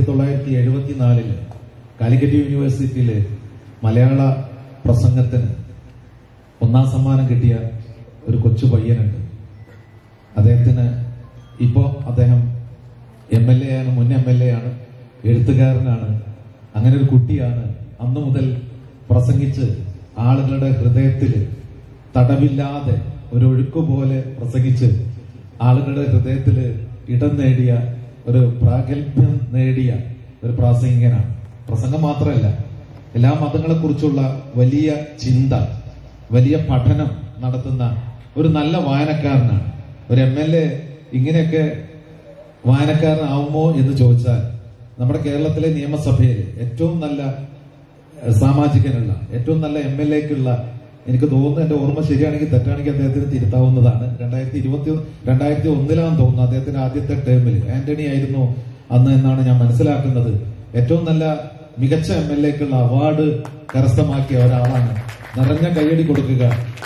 ആയിരത്തി തൊള്ളായിരത്തി എഴുപത്തിനാലില് കാലിക്കറ്റ് യൂണിവേഴ്സിറ്റിയില് മലയാള പ്രസംഗത്തിന് ഒന്നാം സമ്മാനം കിട്ടിയ ഒരു കൊച്ചു പയ്യനുണ്ട് അദ്ദേഹത്തിന് ഇപ്പോ അദ്ദേഹം എം എൽ എ ആണ് മുൻ എം എൽ എ ആണ് എഴുത്തുകാരനാണ് അങ്ങനെ ഒരു കുട്ടിയാണ് അന്നു മുതൽ പ്രസംഗിച്ച് ആളുകളുടെ ഹൃദയത്തിൽ തടവില്ലാതെ ഒരു ഒഴുക്ക് പോലെ പ്രസംഗിച്ച് ആളുകളുടെ ഹൃദയത്തിൽ ഇടം നേടിയ ഒരു പ്രാഗൽഭ്യം നേടിയ ഒരു പ്രാസംഗികനാണ് പ്രസംഗം മാത്രമല്ല എല്ലാ മതങ്ങളെ കുറിച്ചുള്ള വലിയ ചിന്ത വലിയ പഠനം നടത്തുന്ന ഒരു നല്ല വായനക്കാരനാണ് ഒരു എം എൽ എ ഇങ്ങനെയൊക്കെ വായനക്കാരനാവുമോ എന്ന് ചോദിച്ചാൽ നമ്മുടെ കേരളത്തിലെ നിയമസഭയിൽ ഏറ്റവും നല്ല ഏഹ്, സാമാജികനുള്ള ഏറ്റവും നല്ല എം എൽ എക്കുള്ള എനിക്ക് തോന്നുന്നു എന്റെ ഓർമ്മ ശരിയാണെങ്കിൽ തെറ്റാണെങ്കിൽ അദ്ദേഹത്തിന് തിരുത്താവുന്നതാണ് രണ്ടായിരത്തി ഇരുപത്തി രണ്ടായിരത്തി ഒന്നിലാന്ന് തോന്നുന്നു അദ്ദേഹത്തിന്റെ ആദ്യത്തെ ടേമിൽ ആന്റണി ആയിരുന്നു അന്ന് എന്നാണ് ഞാൻ മനസ്സിലാക്കുന്നത് ഏറ്റവും നല്ല മികച്ച എം എൽ എക്കുള്ള അവാർഡ് കരസ്ഥമാക്കിയ ഒരാളാണ് നിറഞ്ഞ കൈയടി കൊടുക്കുക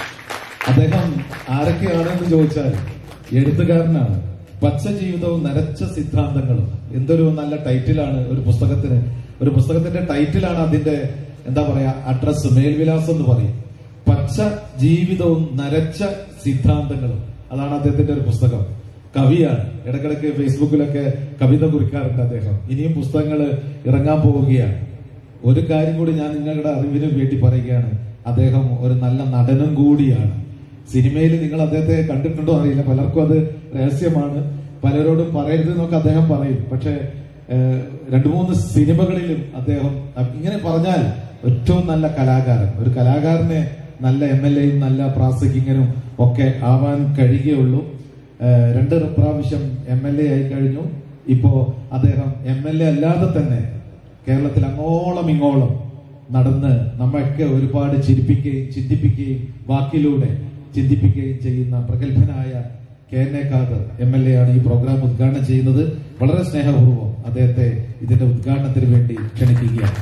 അദ്ദേഹം ആരൊക്കെയാണെന്ന് ചോദിച്ചാൽ എഴുത്തുകാരനാണ് പച്ച ജീവിതവും നരച്ച സിദ്ധാന്തങ്ങളും എന്തൊരു നല്ല ടൈറ്റിലാണ് ഒരു പുസ്തകത്തിന് ഒരു പുസ്തകത്തിന്റെ ടൈറ്റിലാണ് അതിന്റെ എന്താ പറയാ അഡ്രസ് മേൽവിലാസം എന്ന് പറയും പച്ച ജീവിതവും നരച്ച സിദ്ധാന്തങ്ങളും അതാണ് അദ്ദേഹത്തിന്റെ ഒരു പുസ്തകം കവിയാണ് ഇടക്കിടക്ക് ഫേസ്ബുക്കിലൊക്കെ കവിത കുറിക്കാറുണ്ട് അദ്ദേഹം ഇനിയും പുസ്തകങ്ങൾ ഇറങ്ങാൻ പോവുകയാണ് ഒരു കാര്യം കൂടി ഞാൻ നിങ്ങളുടെ അറിവിന് വേണ്ടി പറയുകയാണ് അദ്ദേഹം ഒരു നല്ല നടനും കൂടിയാണ് സിനിമയിൽ നിങ്ങൾ അദ്ദേഹത്തെ കണ്ടിട്ടുണ്ടോ അറിയില്ല പലർക്കും അത് രഹസ്യമാണ് പലരോടും പറയരുത് എന്നൊക്കെ അദ്ദേഹം പറയും പക്ഷെ ഏഹ്, രണ്ടു മൂന്ന് സിനിമകളിലും അദ്ദേഹം ഇങ്ങനെ പറഞ്ഞാൽ ഏറ്റവും നല്ല കലാകാരൻ ഒരു കലാകാരനെ നല്ല എം എൽ എയും നല്ല പ്രാസംഗികനും ഒക്കെ ആവാൻ കഴിയുകയുള്ളൂ ഏഹ്, രണ്ട് പ്രാവശ്യം എം എൽ എ ആയി കഴിഞ്ഞു ഇപ്പോ അദ്ദേഹം എം എൽ എ അല്ലാതെ തന്നെ കേരളത്തിൽ അങ്ങോളം ഇങ്ങോളം നടന്ന് നമ്മയൊക്കെ ഒരുപാട് ചിരിപ്പിക്കുകയും ചിന്തിപ്പിക്കുകയും വാക്കിലൂടെ ചിന്തിപ്പിക്കുകയും ചെയ്യുന്ന പ്രഗത്ഭനായ K N A Khader M L A ആണ് ഈ പ്രോഗ്രാം ഉദ്ഘാടനം ചെയ്യുന്നത് വളരെ സ്നേഹപൂർവ്വം അദ്ദേഹത്തെ ഇതിന്റെ ഉദ്ഘാടനത്തിന് വേണ്ടി ക്ഷണിക്കുകയാണ്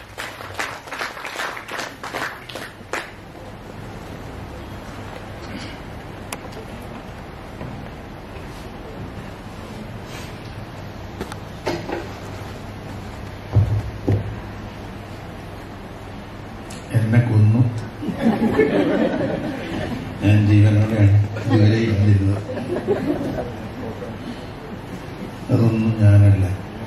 എന്നെ കൊന്നു ഞാൻ ജീവനോടെയാണ് ഇതുവരെ ഇരുന്നിരുന്നത് അതൊന്നും ഞാനല്ല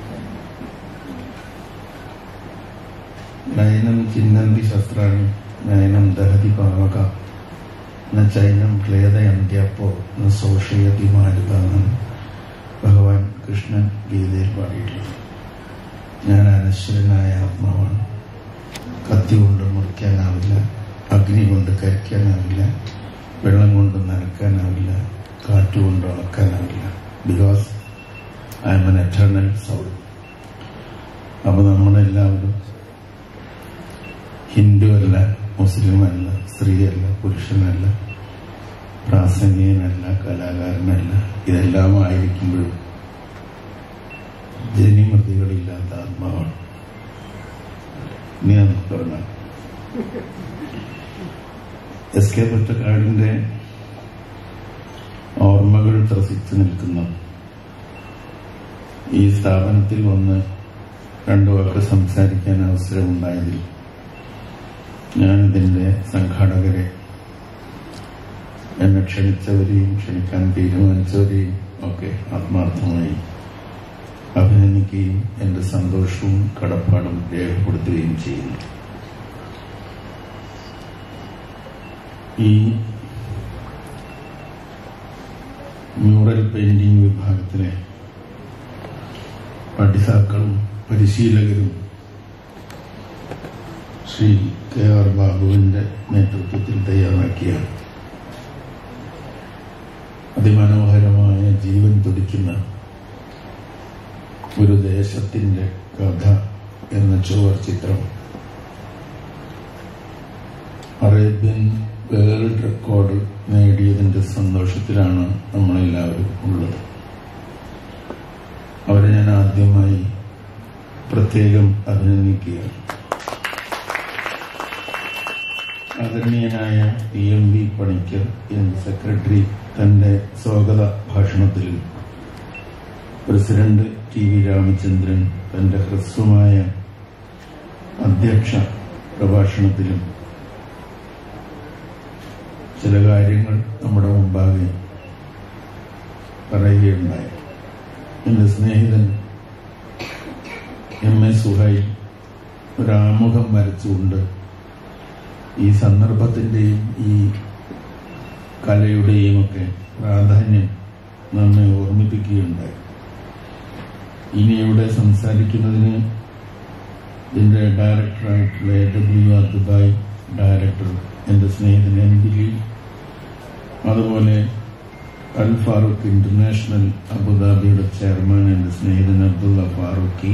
നയനം ചിന്നന്തി ശസ്ത്രാണി നയനം ദഹതി പാവക ന ചൈനം ക്ലേദയന്ത്യപ്പോ ന ശോഷയതി മാരുകാന്ന് ഭഗവാൻ കൃഷ്ണൻ ഗീതയിൽ പാടിയിട്ടുള്ളത് ഞാൻ അനശ്വരനായ ആത്മാവാണ് കത്തി കൊണ്ട് മുറിക്കാനാവില്ല അഗ്നി കൊണ്ട് കരിക്കാനാവില്ല വെള്ളം കൊണ്ട് നനക്കാനാവില്ല കാറ്റ് കൊണ്ട് ഉണക്കാനാവില്ല because I am an eternal soul അപ്പൊ നമ്മളെല്ലാവരും ഹിന്ദു അല്ല മുസ്ലിം അല്ല സ്ത്രീയല്ല പുരുഷനല്ല പ്രാസംഗികനല്ല കലാകാരനല്ല ഇതെല്ലാം ആയിരിക്കുമ്പോഴും ജനിമൃതികളില്ലാത്ത ആത്മാവാണ് ഇനി നമുക്ക് തുടങ്ങാം എസ് കെ പൊറ്റക്കാടിന്റെ ഓർമ്മകൾ ത്രസിച്ചു നിൽക്കുന്ന ഈ സ്ഥാപനത്തിൽ വന്ന് രണ്ടു വാക്ക് സംസാരിക്കാൻ അവസരമുണ്ടായതിൽ ഞാൻ ഇതിന്റെ സംഘാടകരെ എന്നെ ക്ഷണിച്ചവരെയും ക്ഷണിക്കാൻ തീരുമാനിച്ചവരെയും ഒക്കെ ആത്മാർത്ഥമായി അഭിനന്ദിക്കുകയും എന്റെ സന്തോഷവും കടപ്പാടും രേഖപ്പെടുത്തുകയും ചെയ്യുന്നു ഈ മ്യൂറൽ പെയിന്റിംഗ് വിഭാഗത്തിലെ പഠിതാക്കളും പരിശീലകരും ശ്രീ കെ ആർ ബാബുവിന്റെ നേതൃത്വത്തിൽ തയ്യാറാക്കിയ അതിമനോഹരമായ ജീവൻ തുടിക്കുന്ന ഒരു ദേശത്തിന്റെ കഥ എന്ന ചുവർ ചിത്രം അറേബ്യൻ വേൾഡ് റെക്കോർഡ് നേടിയതിന്റെ സന്തോഷത്തിലാണ് നമ്മളെല്ലാവരും ഉള്ളത് അവരെ ഞാൻ ആദ്യമായി പ്രത്യേകം അഭിനന്ദിക്കുകയാണ് ആദരണീയനായ പി എം വി പണിക്കർ എന്ന സെക്രട്ടറി തന്റെ സ്വാഗത ഭാഷണത്തിൽ പ്രസിഡന്റ് ടി വി രാമചന്ദ്രൻ തന്റെ ഹ്രസ്വമായ അധ്യക്ഷ പ്രഭാഷണത്തിലും ചില കാര്യങ്ങൾ നമ്മുടെ മുമ്പാകെ പറയുകയുണ്ടായി എന്റെ സ്നേഹിതൻ എം എ സുഹൈൽ ഒരാമുഖം വരച്ചുകൊണ്ട് ഈ സന്ദർഭത്തിന്റെയും ഈ കലയുടെയും ഒക്കെ പ്രാധാന്യം നമ്മെ ഓർമ്മിപ്പിക്കുകയുണ്ടായി ഇനി ഇവിടെ സംസാരിക്കുന്നതിന് ഇതിന്റെ ഡയറക്ടറായിട്ടുള്ള A W R Dubai director എന്റെ സ്നേഹിതൻ എം ദിലി അതുപോലെ അൽ ഫാറൂഖ് ഇന്റർനാഷണൽ അബുദാബിയുടെ ചെയർമാൻ എന്റെ സ്നേഹിതൻ അബ്ദുള്ള ഫാറൂഖി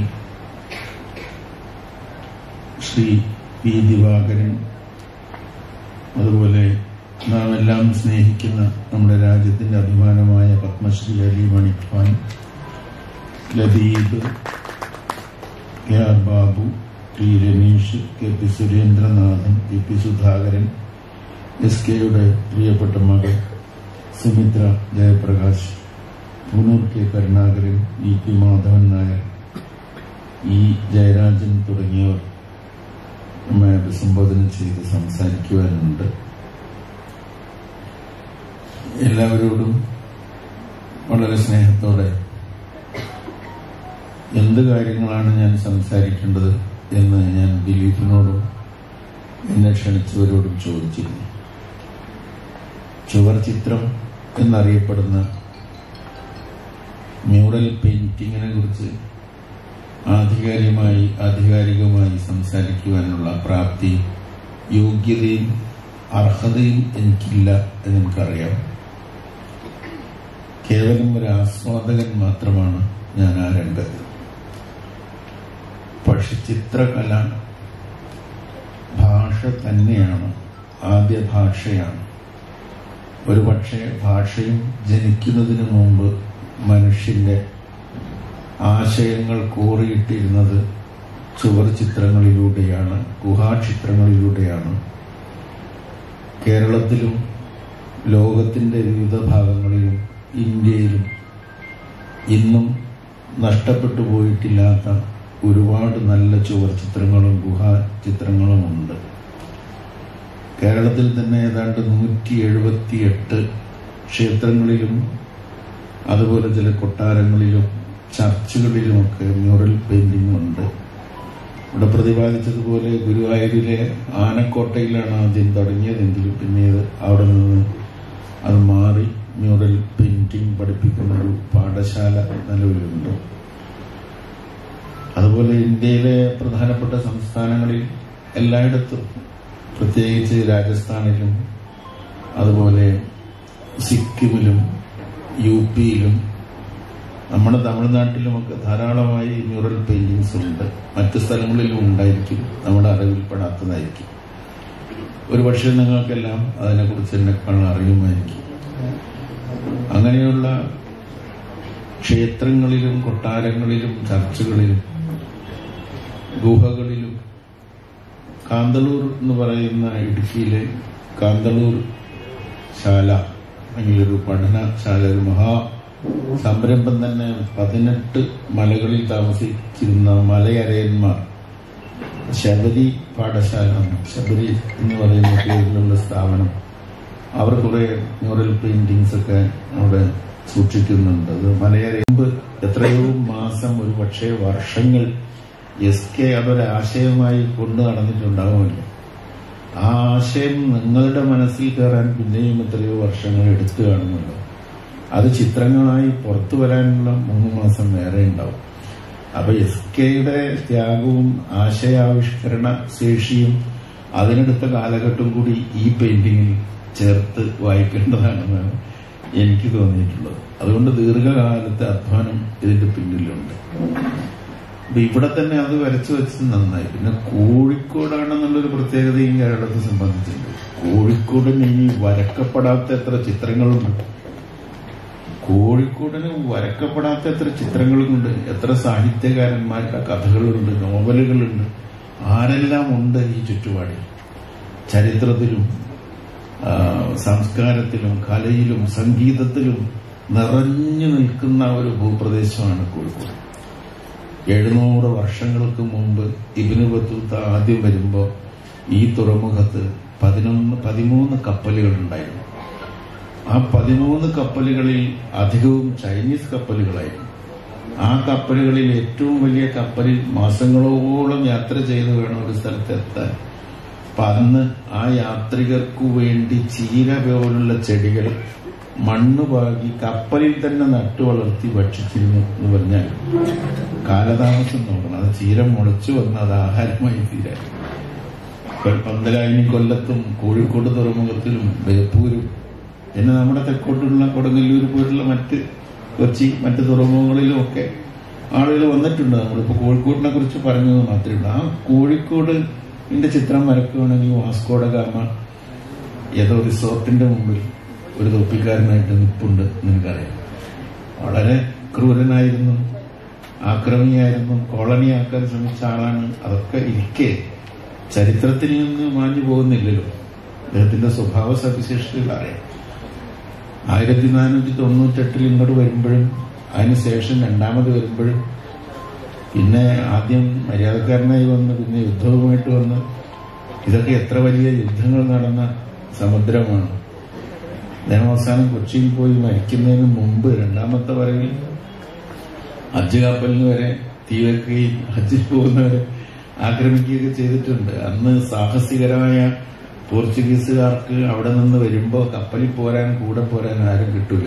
ശ്രീ പി ദിവാകരൻ അതുപോലെ നാം എല്ലാം സ്നേഹിക്കുന്ന നമ്മുടെ രാജ്യത്തിന്റെ അഭിമാനമായ Padmashri Ali Manik Khan Latheef K R Babu T Ramesh K P Surendranathan P P Sudhakaran S കെയുടെ പ്രിയപ്പെട്ട മകൾ Sumitra Jayaprakash Poonoor K Karunakaran E P Madhavan Nair E Jayarajan തുടങ്ങിയവർ നമ്മെ അഭിസംബോധന ചെയ്ത് സംസാരിക്കുവാനുണ്ട് എല്ലാവരോടും വളരെ സ്നേഹത്തോടെ എന്ത് കാര്യങ്ങളാണ് ഞാൻ സംസാരിക്കേണ്ടത് എന്ന് ഞാൻ ദിലീപിനോടും എന്നെ ക്ഷണിച്ചവരോടും ചോദിച്ചിരുന്നു ചുവർ ചിത്രം എന്നറിയപ്പെടുന്ന മ്യൂറൽ പെയിന്റിങ്ങിനെ കുറിച്ച് ആധികാരികമായി ആധികാരികമായി സംസാരിക്കുവാനുള്ള പ്രാപ്തി യോഗ്യതയും അർഹതയും എനിക്കില്ല എന്നെനിക്കറിയാം കേവലം ഒരു ആസ്വാദകൻ മാത്രമാണ് ഞാൻ ആ രംഗത്ത് പക്ഷെ ചിത്രകല ഭാഷ തന്നെയാണ് ആദ്യ ഭാഷയാണ് ഒരു പക്ഷേ ഭാഷയും ജനിക്കുന്നതിന് മുമ്പ് മനുഷ്യന്റെ ആശയങ്ങൾ കോറിയിട്ടിരുന്നത് ചുവർ ചിത്രങ്ങളിലൂടെയാണ് ഗുഹാചിത്രങ്ങളിലൂടെയാണ് കേരളത്തിലും ലോകത്തിന്റെ വിവിധ ഭാഗങ്ങളിലും ഇന്ത്യയിലും ഇന്നും നഷ്ടപ്പെട്ടു പോയിട്ടില്ലാത്ത ഒരുപാട് നല്ല ചുവർ ചിത്രങ്ങളും ഗുഹാ ചിത്രങ്ങളും ഉണ്ട് കേരളത്തിൽ തന്നെ ഏതാണ്ട് നൂറ്റി എഴുപത്തി എട്ട് ക്ഷേത്രങ്ങളിലും അതുപോലെ ചില കൊട്ടാരങ്ങളിലും ചർച്ചുകളിലുമൊക്കെ മ്യൂറൽ പെയിന്റിംഗ് ഉണ്ട് ഇവിടെ പ്രതിപാദിച്ചതുപോലെ ഗുരുവായൂരിലെ ആനക്കോട്ടയിലാണ് ആദ്യം തുടങ്ങിയതെങ്കിലും പിന്നീട് അവിടെ നിന്ന് അത് മാറി മ്യൂറൽ പെയിന്റിംഗ് പഠിപ്പിക്കുന്ന ഒരു പാഠശാല നിലവിലുണ്ട് അതുപോലെ ഇന്ത്യയിലെ പ്രധാനപ്പെട്ട സംസ്ഥാനങ്ങളിൽ എല്ലായിടത്തും പ്രത്യേകിച്ച് രാജസ്ഥാനിലും അതുപോലെ സിക്കിമിലും യു പിയിലും നമ്മുടെ തമിഴ്നാട്ടിലുമൊക്കെ ധാരാളമായി മ്യൂറൽ പെയിന്റിങ്സ് ഉണ്ട് മറ്റു സ്ഥലങ്ങളിലും ഉണ്ടായിരിക്കും നമ്മുടെ അറിവിൽപ്പെടാത്തതായിരിക്കും ഒരുപക്ഷെ നിങ്ങൾക്കെല്ലാം അതിനെക്കുറിച്ച് എന്നെക്കാൾ അറിയുമായിരിക്കും അങ്ങനെയുള്ള ക്ഷേത്രങ്ങളിലും കൊട്ടാരങ്ങളിലും ചർച്ചുകളിലും ഗുഹകളിലും കാന്തളൂർ എന്ന് പറയുന്ന ഇടുക്കിയിലെ കാന്തളൂർ ശാല അല്ലെങ്കിൽ ഒരു പഠനശാല ഒരു മഹാ സംരംഭം തന്നെ പതിനെട്ട് മലകളിൽ താമസിച്ചിരുന്ന മലയരയന്മാർ ശബരി പാഠശാല ശബരി എന്ന് പറയുന്ന പേരിലുള്ള സ്ഥാപനം അവർ കുറെ മ്യൂറൽ പെയിന്റിങ്സ് ഒക്കെ അവിടെ സൂക്ഷിക്കുന്നുണ്ട് അത് മലയരയമ്പ് എത്രയോ മാസം ഒരു പക്ഷേ വർഷങ്ങൾ എസ് കെ അതൊരാശയമായി കൊണ്ടു നടന്നിട്ടുണ്ടാവുമല്ലോ ആ ആശയം നിങ്ങളുടെ മനസ്സിൽ കയറാൻ പിന്നെയും എത്രയോ വർഷങ്ങൾ എടുത്തു കാണുമല്ലോ അത് ചിത്രങ്ങളായി പുറത്തു വരാനുള്ള മൂന്ന് മാസം വേറെ ഉണ്ടാവും അപ്പൊ എസ് കെയുടെ ത്യാഗവും ആശയാവിഷ്കരണ ശേഷിയും അതിനെടുത്ത കാലഘട്ടം കൂടി ഈ പെയിന്റിങ്ങിൽ ചേർത്ത് വായിക്കേണ്ടതാണെന്നാണ് എനിക്ക് തോന്നിയിട്ടുള്ളത് അതുകൊണ്ട് ദീർഘകാലത്തെ അധ്വാനം ഇതിന്റെ പിന്നിലുണ്ട് അപ്പൊ ഇവിടെ തന്നെ അത് വരച്ചു വെച്ചത് നന്നായി പിന്നെ കോഴിക്കോടാണെന്നുള്ളൊരു പ്രത്യേകതയും കേരളത്തെ സംബന്ധിച്ചുണ്ട് കോഴിക്കോടിന് ഇനി വരക്കപ്പെടാത്ത എത്ര ചിത്രങ്ങളുണ്ട് കോഴിക്കോടിന് വരക്കപ്പെടാത്ത എത്ര ചിത്രങ്ങളുണ്ട് എത്ര സാഹിത്യകാരന്മാരുടെ കഥകളുണ്ട് നോവലുകളുണ്ട് ആരെല്ലാം ഉണ്ട് ഈ ചുറ്റുപാടിൽ ചരിത്രത്തിലും ആ, സംസ്കാരത്തിലും കലയിലും സംഗീതത്തിലും നിറഞ്ഞു നിൽക്കുന്ന ഒരു ഭൂപ്രദേശമാണ് കോഴിക്കോട് എഴുന്നൂറ് വർഷങ്ങൾക്ക് മുമ്പ് ഇബിന് ബത്തൂത്ത ആദ്യം വരുമ്പോൾ ഈ തുറമുഖത്ത് പതിനൊന്ന് പതിമൂന്ന് കപ്പലുകൾ ഉണ്ടായിരുന്നു ആ പതിമൂന്ന് കപ്പലുകളിൽ അധികവും ചൈനീസ് കപ്പലുകളായിരുന്നു ആ കപ്പലുകളിൽ ഏറ്റവും വലിയ കപ്പലിൽ മാസങ്ങളോളം യാത്ര ചെയ്ത് വേണം ഒരു സ്ഥലത്ത് എത്താൻ അപ്പൊ അന്ന് ആ യാത്രികർക്കു വേണ്ടി ചീര പോലുള്ള ചെടികൾ മണ്ണ് പാകി കപ്പലിൽ തന്നെ നട്ടു വളർത്തി ഭക്ഷിച്ചിരുന്നു എന്ന് പറഞ്ഞാൽ കാലതാമസം നോക്കണം അത് ചീര മുളച്ചു വന്ന് അത് ആഹാരമായി തീരാൻ പന്തലായിനി കൊല്ലത്തും കോഴിക്കോട് തുറമുഖത്തിലും ബേപ്പൂരും പിന്നെ നമ്മുടെ തെക്കോട്ടുള്ള കൊടുങ്ങല്ലൂർ പോലുള്ള മറ്റ് കൊച്ചി മറ്റ് തുറമുഖങ്ങളിലും ഒക്കെ ആളുകൾ വന്നിട്ടുണ്ട് നമ്മളിപ്പോ കോഴിക്കോടിനെ കുറിച്ച് പറഞ്ഞത് മാത്രമേ ഉള്ളൂ ആ കോഴിക്കോട് ഇതിന്റെ ചിത്രം വരക്കുകയാണെങ്കിൽ വാസ്കോഡ ഗാമ ഏതോ റിസോർട്ടിന്റെ മുമ്പിൽ ഒരു തൊപ്പിക്കാരനായിട്ട് നിപ്പുണ്ട് നിനക്കറിയാം വളരെ ക്രൂരനായിരുന്നു ആക്രമിയായിരുന്നു കോളനിയാക്കാൻ ശ്രമിച്ച ആളാണ് അതൊക്കെ ഇരിക്കെ ചരിത്രത്തിൽ നിന്ന് മാഞ്ഞു പോകുന്നില്ലല്ലോ അദ്ദേഹത്തിന്റെ സ്വഭാവ സവിശേഷതകൾ അറിയാം ആയിരത്തി നാനൂറ്റി തൊണ്ണൂറ്റെട്ടിൽ ഇങ്ങോട്ട് വരുമ്പോഴും അതിനുശേഷം രണ്ടാമത് വരുമ്പോഴും പിന്നെ ആദ്യം മര്യാദക്കാരനായി വന്ന് പിന്നെ യുദ്ധവുമായിട്ട് വന്ന് ഇതൊക്കെ എത്ര വലിയ യുദ്ധങ്ങൾ നടന്ന സമുദ്രമാണ് അദ്ദേഹം അവസാനം കൊച്ചിയിൽ പോയി മരിക്കുന്നതിന് മുമ്പ് രണ്ടാമത്തെ വരവിൽ ഹജ്ജ് കപ്പലിന് വരെ തീ വെക്കുകയും ഹജ്ജിൽ പോകുന്നവരെ ആക്രമിക്കുകയൊക്കെ ചെയ്തിട്ടുണ്ട് അന്ന് സാഹസികരമായ പോർച്ചുഗീസുകാർക്ക് അവിടെ നിന്ന് വരുമ്പോ കപ്പലിൽ പോരാൻ കൂടെ പോരാൻ ആരും കിട്ടൂല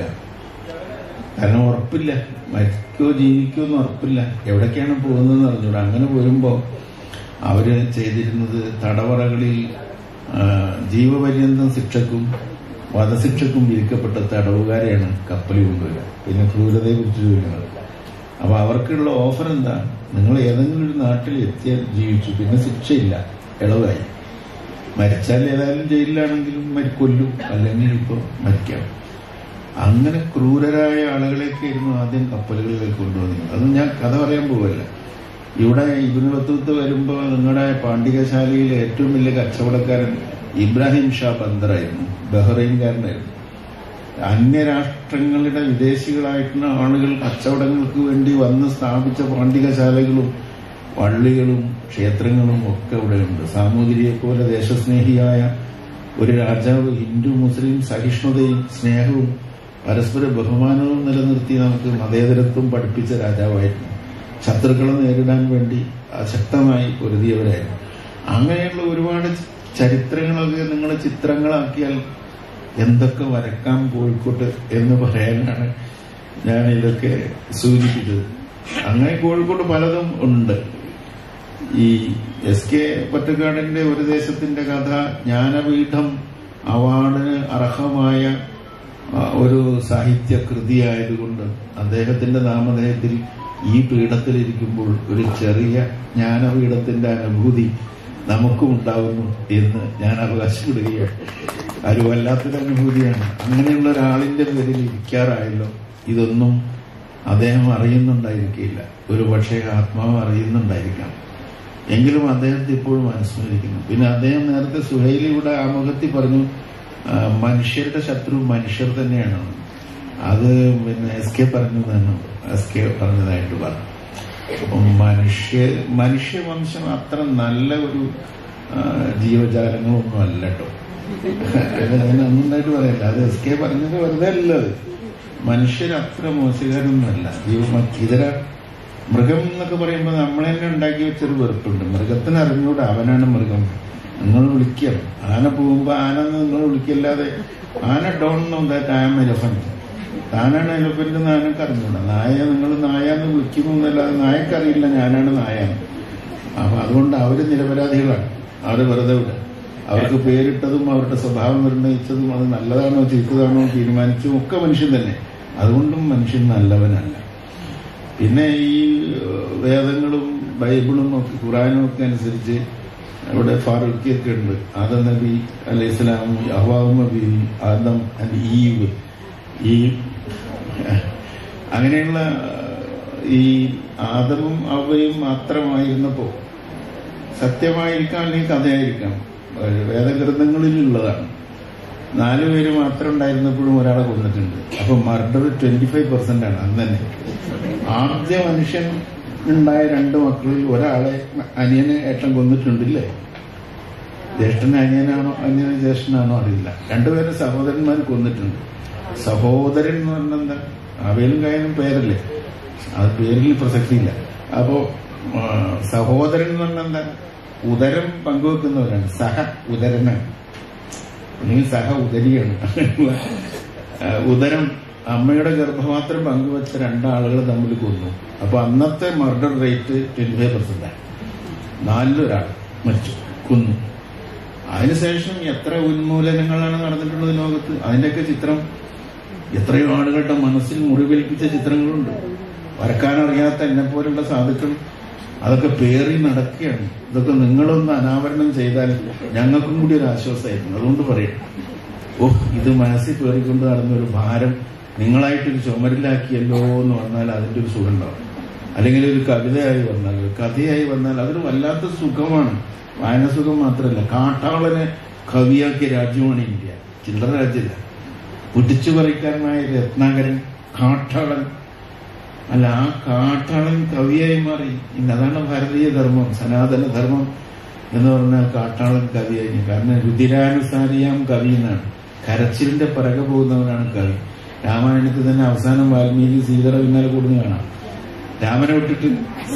കാരണം ഉറപ്പില്ല മരിക്കോ ജീവിക്കോ എന്ന് ഉറപ്പില്ല എവിടേക്കാണ് പോകുന്നതെന്ന് അറിഞ്ഞൂടാ അങ്ങനെ വരുമ്പോ അവര് ചെയ്തിരുന്നത് തടവറകളിൽ ആ, ജീവപര്യന്തം ശിക്ഷക്കും വധശിക്ഷക്കും വിധിക്കപ്പെട്ട തടവുകാരെയാണ് കപ്പലിൽ കൊണ്ടുവരിക പിന്നെ ക്രൂരതയെ കുറിച്ച് ചോദിക്കുന്നത് അപ്പൊ അവർക്കുള്ള ഓഫർ എന്താ നിങ്ങൾ ഏതെങ്കിലും ഒരു നാട്ടിൽ എത്തിയാൽ ജീവിച്ചു പിന്നെ ശിക്ഷയില്ല ഇളവായി മരിച്ചാൽ ഏതായാലും ജയിലിലാണെങ്കിലും മരി കൊല്ലും അല്ലെങ്കിൽ ഇപ്പോൾ മരിക്കാം അങ്ങനെ ക്രൂരരായ ആളുകളെയൊക്കെയായിരുന്നു ആദ്യം കപ്പലുകളിലേക്ക് കൊണ്ടുവന്നത് അത് ഞാൻ കഥ പറയാൻ പോവല്ല ഇവിടെ ഇബിന് ബത്തൂത്ത് വരുമ്പോൾ നിങ്ങളുടെ പാണ്ഡികശാലയിലെ ഏറ്റവും വലിയ കച്ചവടക്കാരൻ ഇബ്രാഹിം ഷാ ബന്ദറായിരുന്നു ബഹ്റൈൻകാരനായിരുന്നു അന്യരാഷ്ട്രങ്ങളുടെ വിദേശികളായിട്ടുള്ള ആളുകൾ കച്ചവടങ്ങൾക്ക് വേണ്ടി വന്ന് സ്ഥാപിച്ച പാണ്ഡികശാലകളും പള്ളികളും ക്ഷേത്രങ്ങളും ഒക്കെ ഇവിടെയുണ്ട് സാമൂതിരിയെ പോലെ ദേശസ്നേഹിയായ ഒരു രാജാവ് ഹിന്ദു മുസ്ലിം സഹിഷ്ണുതയും സ്നേഹവും പരസ്പര ബഹുമാനവും നിലനിർത്തി നമുക്ക് മതേതരത്വം പഠിപ്പിച്ച രാജാവായിരുന്നു ശത്രുക്കളെ നേരിടാൻ വേണ്ടി ശക്തമായി പൊരുതിയവരായിരുന്നു അങ്ങനെയുള്ള ഒരുപാട് ചരിത്രങ്ങളൊക്കെ നിങ്ങൾ ചിത്രങ്ങളാക്കിയാൽ എന്തൊക്കെ വരക്കാം കോഴിക്കോട്ട് എന്ന് പറയാനാണ് ഞാൻ ഇതൊക്കെ സൂചിപ്പിച്ചത് അങ്ങനെ കോഴിക്കോട് പലതും ഉണ്ട് ഈ എസ് കെ പൊറ്റക്കാടിന്റെ ഒരു ദേശത്തിന്റെ കഥ ജ്ഞാനപീഠം അവാർഡിന് അർഹമായ ആ, ഒരു സാഹിത്യ കൃതിയായതുകൊണ്ട് അദ്ദേഹത്തിന്റെ നാമധേയത്തിൽ ഈ പീഠത്തിലിരിക്കുമ്പോൾ ഒരു ചെറിയ ജ്ഞാനപീഠത്തിന്റെ അനുഭൂതി നമുക്കും ഉണ്ടാവുന്നു എന്ന് ഞാൻ അവകാശപ്പെടുകയാണ് ഒരു വല്ലാത്തൊരു അനുഭൂതിയാണ് അങ്ങനെയുള്ള ഒരാളിന്റെ പേരിൽ ഇരിക്കാറായല്ലോ ഇതൊന്നും അദ്ദേഹം അറിയുന്നുണ്ടായിരിക്കില്ല ഒരു പക്ഷേ ആത്മാവ് അറിയുന്നുണ്ടായിരിക്കാം എങ്കിലും അദ്ദേഹത്തെ ഇപ്പോഴും അനുസ്മരിക്കുന്നു പിന്നെ അദ്ദേഹം നേരത്തെ സുഹൈലിയുടെ ആമുഖത്തിൽ പറഞ്ഞു ആ, മനുഷ്യരുടെ ശത്രു മനുഷ്യർ തന്നെയാണ് അത് പിന്നെ എസ് കെ പറഞ്ഞു തന്നെ എസ് കെ പറഞ്ഞതായിട്ട് പറഞ്ഞു അപ്പം മനുഷ്യ മനുഷ്യവംശം അത്ര നല്ല ഒരു ആ, ജീവജാലങ്ങളൊന്നും അല്ല കേട്ടോ ഞാൻ നന്നായിട്ട് പറയല്ല അത് എസ് കെ പറഞ്ഞത് വെറുതെ അല്ലത് മനുഷ്യർ അത്ര മോശക്കാരൊന്നുമല്ല ജീവ ഇതര മൃഗം എന്നൊക്കെ പറയുമ്പോൾ നമ്മൾ തന്നെ ഉണ്ടാക്കി വെച്ചൊരു വെറുപ്പുണ്ട് മൃഗത്തിന് അറിഞ്ഞൂടെ അവനാണ് മൃഗം നിങ്ങൾ വിളിക്കാം ആന പോകുമ്പോ ആന എന്ന് നിങ്ങൾ വിളിക്കല്ലാതെ ആന don't know that I am elephant താനാണ് എലഫന്റ് എന്ന് ആനക്ക് അറിഞ്ഞൂടാ നായ നിങ്ങൾ നായ എന്ന് വിളിക്കുന്നു എന്നല്ലാതെ നായക്കറിയില്ല ഞാനാണ് നായ അപ്പൊ അതുകൊണ്ട് അവര് നിരപരാധികളാണ് അവര് വെറുതെ വിടുക അവർക്ക് പേരിട്ടതും അവരുടെ സ്വഭാവം നിർണ്ണയിച്ചതും അത് നല്ലതാണോ ചീത്തതാണോ തീരുമാനിച്ചതും ഒക്കെ മനുഷ്യൻ തന്നെ അതുകൊണ്ടും മനുഷ്യൻ നല്ലവനല്ല പിന്നെ ഈ ഏഹ്, വേദങ്ങളും ബൈബിളും ഒക്കെ ഖുറാനും ഒക്കെ അനുസരിച്ച് ഇവിടെ ഫാറൂഖിയൊക്കെ ഉണ്ട് ആദം നബി അലൈഹി സ്വലാം അഹ്വാവ് നബി ആദം ആൻഡ് ഈവ് ഈ അങ്ങനെയുള്ള ഈ ആദമും അവയും മാത്രമായിരുന്നപ്പോ സത്യമായിരിക്കാം അല്ലെങ്കിൽ കഥയായിരിക്കാം ഏഹ് വേദഗ്രന്ഥങ്ങളിലുള്ളതാണ് നാലു പേര് മാത്രം ഉണ്ടായിരുന്നപ്പോഴും ഒരാളെ കൊന്നിട്ടുണ്ട് അപ്പൊ മർഡർ ട്വന്റി ഫൈവ് പെർസെന്റ് ആണ് അന്ന് തന്നെ ആദ്യ മനുഷ്യൻ ഉണ്ടായ രണ്ട് മക്കളിൽ ഒരാളെ അനിയനെ ഏട്ടൻ കൊന്നിട്ടുണ്ടില്ലേ ജ്യേഷ്ഠന് അനിയനാണോ അനിയന് ജ്യേഷ്ഠനാണോ അറിയില്ല രണ്ടുപേരും സഹോദരന്മാർ കൊന്നിട്ടുണ്ട് സഹോദരൻ എന്ന് പറഞ്ഞാൽ എന്താ അവയിലും കായനും പേരല്ലേ അത് പേരിൽ പ്രസക്തിയില്ല അപ്പോ ആ, സഹോദരൻ എന്ന് പറഞ്ഞാൽ എന്താ ഉദരം പങ്കുവെക്കുന്നവരാണ് സഹ ഉദരനാണ് അല്ലെങ്കിൽ സഹ ഉദരിയാണ് ആ, ഉദരം അമ്മയുടെ ഗർഭപാത്രം പങ്കുവെച്ച രണ്ടാളുകൾ തമ്മിൽ കൊന്നു അപ്പൊ അന്നത്തെ murder rate twenty five percent നാലിലൊരാൾ മരിച്ചു കൊന്നു അതിനുശേഷം എത്ര ഉന്മൂലനങ്ങളാണ് നടന്നിട്ടുള്ളത് ലോകത്ത് അതിന്റെയൊക്കെ ചിത്രം എത്രയോ ആളുകളുടെ മനസ്സിൽ മുറിവേൽപ്പിച്ച ചിത്രങ്ങളുണ്ട് വരക്കാനറിയാത്ത എന്നെ പോലുള്ള സാധുക്കൾ അതൊക്കെ പേറി നടക്കുകയാണ് ഇതൊക്കെ നിങ്ങളൊന്ന് അനാവരണം ചെയ്താൽ ഞങ്ങൾക്കും കൂടി ഒരു ആശ്വാസമായിരുന്നു അതുകൊണ്ട് പറയും ഓ ഇത് മനസ്സിൽ പേറിക്കൊണ്ട് നടന്ന ഒരു ഭാരം നിങ്ങളായിട്ടൊരു ചുമരിലാക്കിയല്ലോ എന്ന് പറഞ്ഞാൽ അതിന്റെ ഒരു സുഖം ഉണ്ടാവും അല്ലെങ്കിൽ ഒരു കവിതയായി വന്നാൽ ഒരു കഥയായി വന്നാൽ അതൊരു വല്ലാത്ത സുഖമാണ് വായനസുഖം മാത്രമല്ല കാട്ടാളനെ കവിയാക്കിയ രാജ്യമാണ് ഇന്ത്യ ചില്ലറ രാജ്യമല്ല പിടിച്ചു പറിക്കാരനായ രത്നാകരൻ കാട്ടാളൻ അല്ല ആ കാട്ടാളൻ കവിയായി മാറി ഇന്ന് അതാണ് ഭാരതീയ ധർമ്മം സനാതന ധർമ്മം എന്ന് പറഞ്ഞാൽ കാട്ടാളൻ കവിയായി കാരണം രുതിരാനുസാരിയാം കവി എന്നാണ് കരച്ചിലിന്റെ പിറകെ പോകുന്നവനാണ് കവി രാമായണത്തിൽ തന്നെ അവസാനം വാൽമീകി സീതയുടെ പിന്നാലെ കൂടുന്ന കാണാം രാമനെ വിട്ടിട്ട്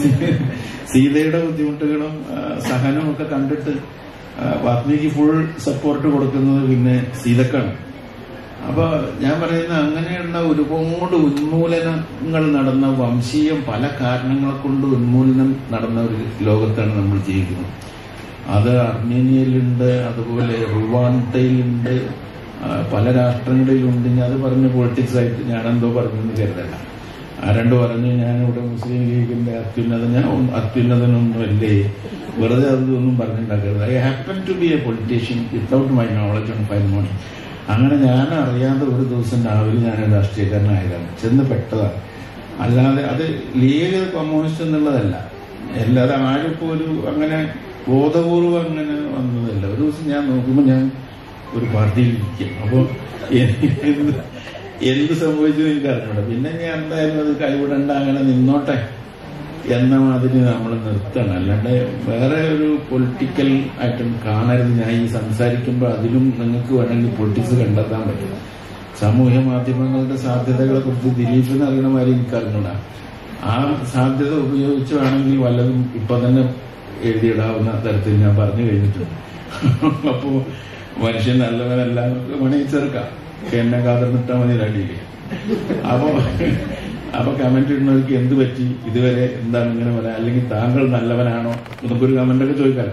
സീതയുടെ ബുദ്ധിമുട്ടുകളും ആ, സഹനവും ഒക്കെ കണ്ടിട്ട് ആ, വാൽമീകി ഫുൾ സപ്പോർട്ട് കൊടുക്കുന്നത് പിന്നെ സീതക്കാണ് അപ്പൊ ഞാൻ പറയുന്ന അങ്ങനെയുള്ള ഒരുപാട് ഉന്മൂലനങ്ങൾ നടന്ന വംശീയം പല കാരണങ്ങളെ കൊണ്ട് ഉന്മൂലനം നടന്ന ഒരു ലോകത്താണ് നമ്മൾ ജീവിക്കുന്നത് അത് അർമേനിയയിലുണ്ട് അതുപോലെ റുവാണ്ടയിലുണ്ട് ആ, പല രാഷ്ട്രങ്ങളിലുണ്ട് ഞാൻ അത് പറഞ്ഞ പൊളിറ്റിക്സ് ആയിട്ട് ഞാനെന്തോ പറഞ്ഞെന്ന് കരുതല്ല ആരണ്ട് പറഞ്ഞു ഞാനിവിടെ മുസ്ലിം ലീഗിന്റെ അത്യുന്നത ഞാൻ ഒന്നും- അത്യുന്നതനൊന്നും അല്ലേ വെറുതെ അതൊന്നും പറഞ്ഞിട്ടുണ്ടാക്കരുത് I happen to be a politician without my knowledge on fine മോണി അങ്ങനെ ഞാൻ അറിയാതെ ഒരു ദിവസം രാവിലെ ഞാൻ രാഷ്ട്രീയക്കാരനായതാണ് ചെന്ന് പെട്ടതാണ് അല്ലാതെ അത് ലീഗ് കമ്മ്യൂണിസ്റ്റ് എന്നുള്ളതല്ല അല്ലാതെ ആരും ഇപ്പോൾ ഒരു അങ്ങനെ ബോധപൂർവം അങ്ങനെ വന്നതല്ല ഒരു ദിവസം ഞാൻ നോക്കുമ്പോൾ ഞാൻ ഒരു പാർട്ടിയിൽ ഇരിക്കും അപ്പോൾ എന്ത് എന്ത് സംഭവിച്ചു എനിക്ക് അറിഞ്ഞൂടാ പിന്നെ ഞാൻ എന്തായാലും അത് കൈവിടണ്ട അങ്ങനെ നിന്നോട്ടെ എന്ന മാതിരി നമ്മൾ നിർത്തണം അല്ലാണ്ട് വേറെ ഒരു പൊളിറ്റിക്കൽ ആയിട്ടും കാണരുത് ഞാൻ ഈ സംസാരിക്കുമ്പോൾ അതിലും നിങ്ങൾക്ക് വേണമെങ്കിൽ പൊളിറ്റിക്സ് കണ്ടെത്താൻ പറ്റും സാമൂഹ്യ മാധ്യമങ്ങളുടെ സാധ്യതകളെ കുറിച്ച് ദിലീപിന് അറിയണ മാതിരി എനിക്ക് അറിഞ്ഞൂടാ ആ സാധ്യത ഉപയോഗിച്ച് വേണമെങ്കിൽ വല്ലതും ഇപ്പൊ തന്നെ എഴുതിയിടാവുന്ന തരത്തിൽ ഞാൻ പറഞ്ഞു കഴിഞ്ഞിട്ടുണ്ട് അപ്പോ മനുഷ്യൻ നല്ലവനല്ല എന്നൊക്കെ വേണമെങ്കിൽ ചേർക്കാം എന്നെ കാതർന്നിട്ടാ മതി അടിയില്ലേ അപ്പോ അപ്പൊ കമന്റ് ഇടുന്നവർക്ക് എന്ത് പറ്റി ഇതുവരെ എന്താണ് ഇങ്ങനെ പറയാം അല്ലെങ്കിൽ താങ്കൾ നല്ലവനാണോ നമുക്കൊരു കമന്റ് ഒക്കെ ചോദിക്കാം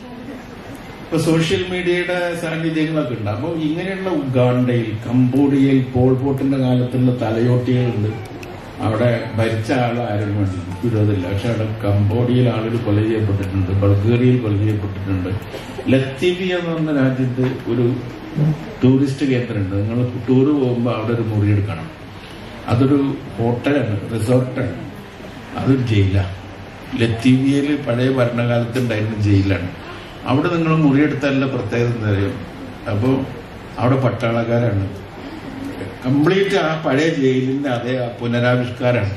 ഇപ്പൊ സോഷ്യൽ മീഡിയയുടെ സാന്നിധ്യങ്ങളൊക്കെ ഉണ്ട് അപ്പൊ ഇങ്ങനെയുള്ള ഉഗാണ്ടയിൽ കംബോഡിയയിൽ പോൾപോട്ടിന്റെ കാലത്തുള്ള തലയോട്ടികളുണ്ട് അവിടെ ഭരിച്ച ആൾ ആരും വേണ്ടി എനിക്ക് വിരോധമില്ല പക്ഷെ അവിടെ കംബോഡിയയിൽ ആളുകൾ കൊല ചെയ്യപ്പെട്ടിട്ടുണ്ട് ബൾഗേറിയയിൽ കൊല ചെയ്യപ്പെട്ടിട്ടുണ്ട് ലത്തീവിയ എന്ന് പറഞ്ഞ രാജ്യത്ത് ഒരു ടൂറിസ്റ്റ് കേന്ദ്രമുണ്ട് നിങ്ങൾ ടൂർ പോകുമ്പോൾ അവിടെ ഒരു മുറി എടുക്കണം അതൊരു ഹോട്ടലാണ് റിസോർട്ടാണ് അതൊരു ജയിലാണ് ലത്തീവിയയിൽ പഴയ ഭരണകാലത്ത് ഉണ്ടായിരുന്ന ജയിലാണ് അവിടെ നിങ്ങൾ മുറിയെടുത്താലുള്ള പ്രത്യേകത എന്താ അറിയോ അപ്പോൾ അവിടെ പട്ടാളക്കാരാണ് കംപ്ലീറ്റ് ആ പഴയ ജയിലിന്റെ അതേ ആ പുനരാവിഷ്കാരമാണ്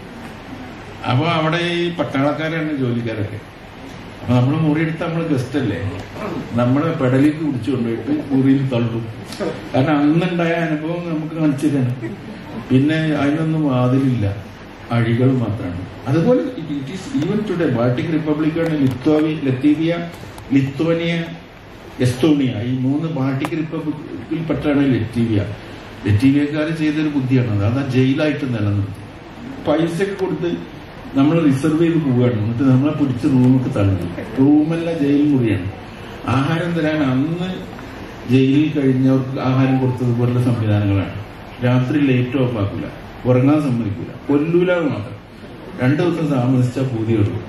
അപ്പൊ അവിടെ ഈ പട്ടാളക്കാരാണ് ജോലിക്കാരൊക്കെ അപ്പൊ നമ്മൾ മുറിയെടുത്ത് നമ്മൾ ഗസ്റ്റ് അല്ലേ നമ്മളെ പെടലിക്ക് പിടിച്ചു കൊണ്ടുപോയിട്ട് മുറിയിൽ തള്ളും കാരണം അന്നുണ്ടായ അനുഭവം നമുക്ക് കാണിച്ചു തരാണ് പിന്നെ അതിനൊന്നും വാതിലില്ല അഴികൾ മാത്രമാണ് അതുപോലെ it is even today Baltic റിപ്പബ്ലിക്കാണ് ലിത്വാവി ലത്തീവിയ ലിത്വനിയ എസ്തോണിയ ഈ മൂന്ന് ബാൾട്ടിക് റിപ്പബ്ലിക്കിൽപ്പെട്ടാണ് ലത്തീവിയ ലത്തീവിയക്കാർ ചെയ്തൊരു ബുദ്ധിയാണ് അത് അത് ആ ജയിലായിട്ട് നിലനിർത്തി പൈസ ഒക്കെ കൊടുത്ത് നമ്മൾ റിസർവ് ചെയ്ത് പോവുകയാണ് എന്നിട്ട് നമ്മളെ പിടിച്ച് റൂമൊക്കെ തള്ളി റൂമല്ല ജയിൽ മുറിയാണ് ആഹാരം തരാൻ അന്ന് ജയിലിൽ കഴിഞ്ഞവർക്ക് ആഹാരം കൊടുത്തതുപോലുള്ള സംവിധാനങ്ങളാണ് രാത്രി ലൈറ്റ് ഓഫ് ആക്കില്ല ഉറങ്ങാൻ സമ്മതിക്കില്ല കൊല്ലൂല എന്ന് മാത്രം രണ്ടു ദിവസം താമസിച്ച പൂതിയുള്ളൂ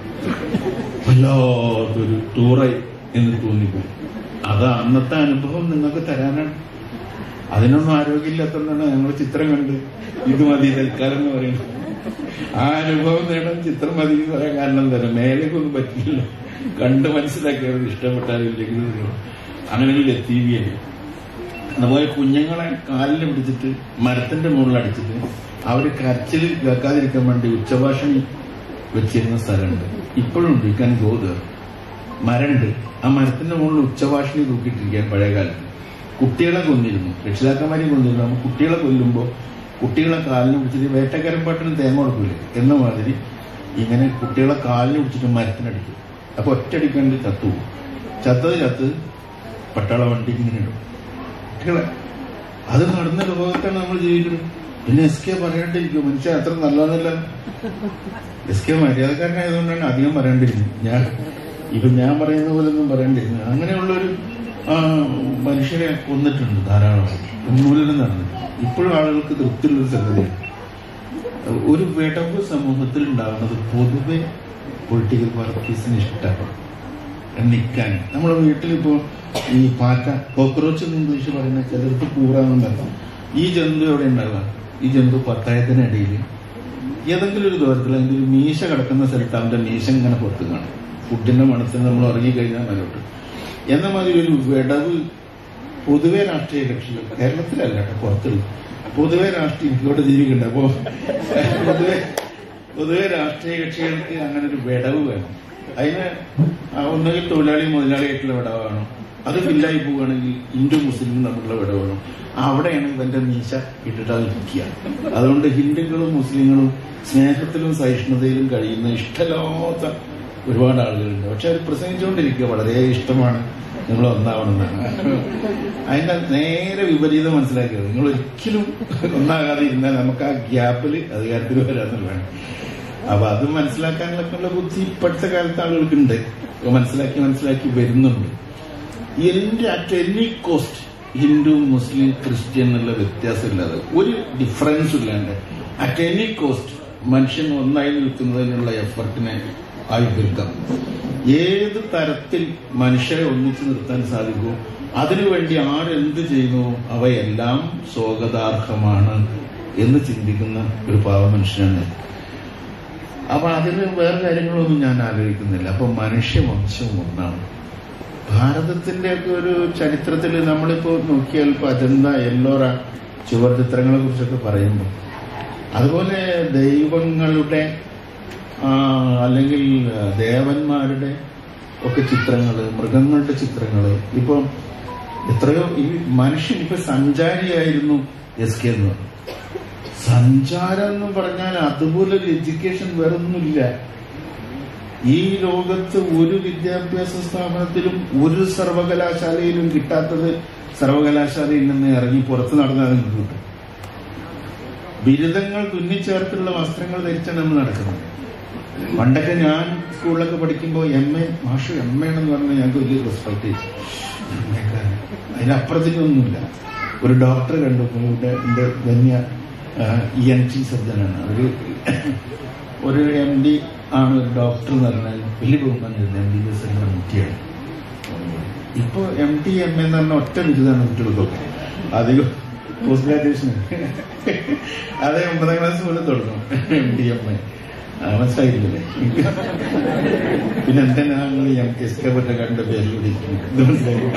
വല്ലാത്തൊരു ടൂറായി എന്ന് തോന്നിപ്പോയി അത് അന്നത്തെ അനുഭവം നിങ്ങൾക്ക് തരാനാണ് അതിനൊന്നും ആരോഗ്യമില്ലാത്തതുകൊണ്ടാണ് ഞങ്ങൾ ചിത്രം കണ്ട് ഇത് മതി തൽക്കാലം എന്ന് പറയുന്നത് ആ അനുഭവം നേടാൻ ചിത്രം മതി എന്ന് പറയാൻ കാരണം തരാം മേലേക്കൊന്നും പറ്റില്ല കണ്ട് മനസ്സിലാക്കിയത് ഇഷ്ടപ്പെട്ടാലില്ലെങ്കിൽ അങ്ങനെ എത്തിയുകയാണ് അതുപോലെ കുഞ്ഞുങ്ങളെ കാലിൽ പിടിച്ചിട്ട് മരത്തിന്റെ മുകളിൽ അടിച്ചിട്ട് അവര് കരച്ചിൽ കേൾക്കാതിരിക്കാൻ വേണ്ടി ഉച്ചഭാഷണി വെച്ചിരുന്ന സ്ഥലമുണ്ട് ഇപ്പോഴും ഉണ്ട് ഇക്കാൻ ഗോത് മരമുണ്ട് ആ മരത്തിന്റെ മുകളിൽ ഉച്ചഭാഷണി തൂക്കിയിട്ടിരിക്കാൻ പഴയ കാലത്ത് കുട്ടികളെ കൊന്നിരുന്നു രക്ഷിതാക്കന്മാരെ കൊന്നിരുന്നു അപ്പൊ കുട്ടികളെ കൊല്ലുമ്പോൾ കുട്ടികളെ കാലിന് പിടിച്ചിട്ട് വേട്ടക്കാരൻ പാട്ടിന് തേങ്ങ കൊടുക്കൂലേ എന്ന മാതിരി ഇങ്ങനെ കുട്ടികളെ കാലിന് പിടിച്ചിട്ട് മരത്തിനടിക്കും അപ്പൊ ഒറ്റയടിക്കണ്ട് ചത്തുപോകും ചത്തത് ചത്ത് പട്ടാള വണ്ടി ഇങ്ങനെ ഇടും കുട്ടികളെ അത് നടന്ന ലോകത്താണ് നമ്മൾ ജീവിക്കുന്നത് പിന്നെ എസ് കെ പറയാണ്ടിരിക്കും മനുഷ്യൻ അത്ര നല്ലതല്ല എസ് കെ മര്യാദക്കാരനായതുകൊണ്ടാണ് അധികം പറയേണ്ടിരുന്നത് ഞാൻ ഇപ്പൊ ഞാൻ പറയുന്ന പോലെ ഒന്നും പറയേണ്ടിരുന്നു അങ്ങനെയുള്ളൊരു ആ, മനുഷ്യരെ കൊന്നിട്ടുണ്ട് ധാരാളമായിട്ട് ഉന്മൂലനം നടന്നിട്ടുണ്ട് ഇപ്പോഴും ആളുകൾക്ക് തൃപ്തിയുള്ളൊരു സംഗതിയാണ് ഒരു വിടവ് സമൂഹത്തിൽ ഉണ്ടാകുന്നത് പൊതുവെ പൊളിറ്റിക്കൽ പാർട്ടീസിന് ഇഷ്ടമാണ് നിൽക്കാൻ നമ്മുടെ വീട്ടിലിപ്പോ ഈ പാറ്റ കോക്രോച്ച് എന്ന് ഇംഗ്ലീഷ് പറയുന്ന ചിലർക്ക് കൂറാന്നുണ്ടല്ലോ ഈ ജന്തു എവിടെ ഉണ്ടാവുക ഈ ജന്തു പത്തായത്തിനിടയിൽ ഏതെങ്കിലും ഒരു ദൂരത്തിൽ അതിന്റെ ഒരു മീശ കിടക്കുന്ന സ്ഥലത്ത് അവന്റെ മീശ ഇങ്ങനെ പുറത്ത് കാണും ഫുഡിന്റെ മണത്തിൽ നമ്മൾ ഇറങ്ങിക്കഴിഞ്ഞാൽ മലോട്ട് എന്ന മാതിരി ഒരു വിടവ് പൊതുവെ രാഷ്ട്രീയ കക്ഷികൾ കേരളത്തിലല്ല കേട്ടോ പുറത്തുള്ള പൊതുവെ രാഷ്ട്രീയം ഇവിടെ ജീവിക്കണ്ട അപ്പോ പൊതുവെ പൊതുവെ രാഷ്ട്രീയ കക്ഷികൾക്ക് അങ്ങനെ ഒരു വിടവ് വേണം അതിന് ആ ഒന്നുകിൽ തൊഴിലാളി മുതലാളിയായിട്ടുള്ള വിടവ് വേണം അത് ബില്ലായി പോവുകയാണെങ്കിൽ ഹിന്ദു മുസ്ലിം തമ്മിലുള്ള വിടവ് വേണം അവിടെയാണ് ഇവന്റെ മീശ ഇട്ടിട്ട് അത് ഇരിക്കുക അതുകൊണ്ട് ഹിന്ദുക്കളും മുസ്ലിങ്ങളും സ്നേഹത്തിലും സഹിഷ്ണുതയിലും കഴിയുന്ന ഇഷ്ടമില്ലാത്ത ഒരുപാട് ആളുകളുണ്ട് പക്ഷെ അത് പ്രസംഗിച്ചുകൊണ്ടിരിക്കുക വളരെ ഇഷ്ടമാണ് നിങ്ങൾ ഒന്നാവണമെന്നാണ് അതിന്റെ നേരെ വിപരീതം മനസ്സിലാക്കിയത് നിങ്ങൾ ഒരിക്കലും ഒന്നാകാതെ ഇരുന്നാൽ നമുക്ക് ആ ഗ്യാപ്പിൽ അധികാരത്തിൽ വരാന്നുള്ളതാണ് അപ്പൊ അത് മനസ്സിലാക്കാനുള്ള ബുദ്ധി ഇപ്പോഴത്തെ കാലത്ത് ആളുകൾക്കുണ്ട് അപ്പൊ മനസ്സിലാക്കി മനസ്സിലാക്കി വരുന്നുണ്ട് എന്റെ at any cost Hindu Muslim Christian എന്നുള്ള വ്യത്യാസമില്ലാതെ ഒരു ഡിഫറൻസ് ഇല്ലാണ്ട് അറ്റ് എനി കോസ്റ്റ് മനുഷ്യൻ ഒന്നായി നിൽക്കുന്നതിനുള്ള എഫർട്ടിനെ ആയുർക്കാം ഏത് തരത്തിൽ മനുഷ്യരെ ഒന്നിച്ചു നിർത്താൻ സാധിക്കുമോ അതിനുവേണ്ടി ആരെന്ത് ചെയ്യുന്നുവോ അവയെല്ലാം സ്വാഗതാർഹമാണ് എന്ന് ചിന്തിക്കുന്ന ഒരു പാവ മനുഷ്യനാണ് അപ്പൊ അതിന് വേറെ കാര്യങ്ങളൊന്നും ഞാൻ ആലോചിക്കുന്നില്ല അപ്പൊ മനുഷ്യവംശം ഒന്നാണ് ഭാരതത്തിന്റെ ഒക്കെ ഒരു ചരിത്രത്തിൽ നമ്മളിപ്പോ നോക്കിയാൽ ഇപ്പൊ അജന്ത എല്ലോറ ചുവർ ചിത്രങ്ങളെ കുറിച്ചൊക്കെ പറയുമ്പോൾ അതുപോലെ ദൈവങ്ങളുടെ ആ, അല്ലെങ്കിൽ ദേവന്മാരുടെ ഒക്കെ ചിത്രങ്ങള് മൃഗങ്ങളുടെ ചിത്രങ്ങള് ഇപ്പൊ എത്രയോ ഈ മനുഷ്യൻ ഇപ്പൊ സഞ്ചാരിയായിരുന്നു എസ് കെ എന്ന് പറഞ്ഞു സഞ്ചാരം എന്ന് പറഞ്ഞാൽ അതുപോലെ ഒരു എഡ്യൂക്കേഷൻ വേറൊന്നുമില്ല ഈ ലോകത്ത് ഒരു വിദ്യാഭ്യാസ സ്ഥാപനത്തിലും ഒരു സർവകലാശാലയിലും കിട്ടാത്തത് സർവകലാശാലയിൽ നിന്ന് ഇറങ്ങി പുറത്ത് നടന്നാൽ നിങ്ങൾക്ക് കിട്ടും ബിരുദങ്ങൾ തുന്നിച്ചേർത്തുള്ള വസ്ത്രങ്ങൾ ധരിച്ചാണ് നമ്മൾ നടക്കുന്നത് പണ്ടൊക്കെ ഞാൻ സ്കൂളിലൊക്കെ പഠിക്കുമ്പോൾ എം എ മാഷ് എം എ എന്ന് പറഞ്ഞാൽ ഞങ്ങൾക്ക് വലിയ റെസ്പെക്ട് അതിനപ്പുറത്തേക്കൊന്നുമില്ല ഒരു ഡോക്ടർ കണ്ടു ഇപ്പൊ ഇവിടെ എന്റെ ധന്യ ഇ എൻ ടി സർജനാണ് ഒരു ഒരു എം ഡി ആണ് ഒരു ഡോക്ടർ എന്ന് പറഞ്ഞാൽ വലിയ ബഹുമാനം എം ഡി എസ് എന്ന മുഖ്യാണ് ഇപ്പൊ എം ടി എം എന്ന് പറഞ്ഞ ഒറ്റ ബിരുദാണ് കുട്ടികൾക്കൊക്കെ അധികം പോസ്റ്റ് ഗ്രാജുവേഷൻ അതെ ഒമ്പതാം ക്ലാസ് മുതൽ തുടങ്ങും എം ഡി എം എ ആ, മനസ്സിലായില്ലേ പിന്നെ എന്തിനാ നിങ്ങൾ എം കെ എസ്കപ്പെട്ട കണ്ട പേരിലൂടെ ഇരിക്കുന്നത്? ഇത് മനസ്സിലായി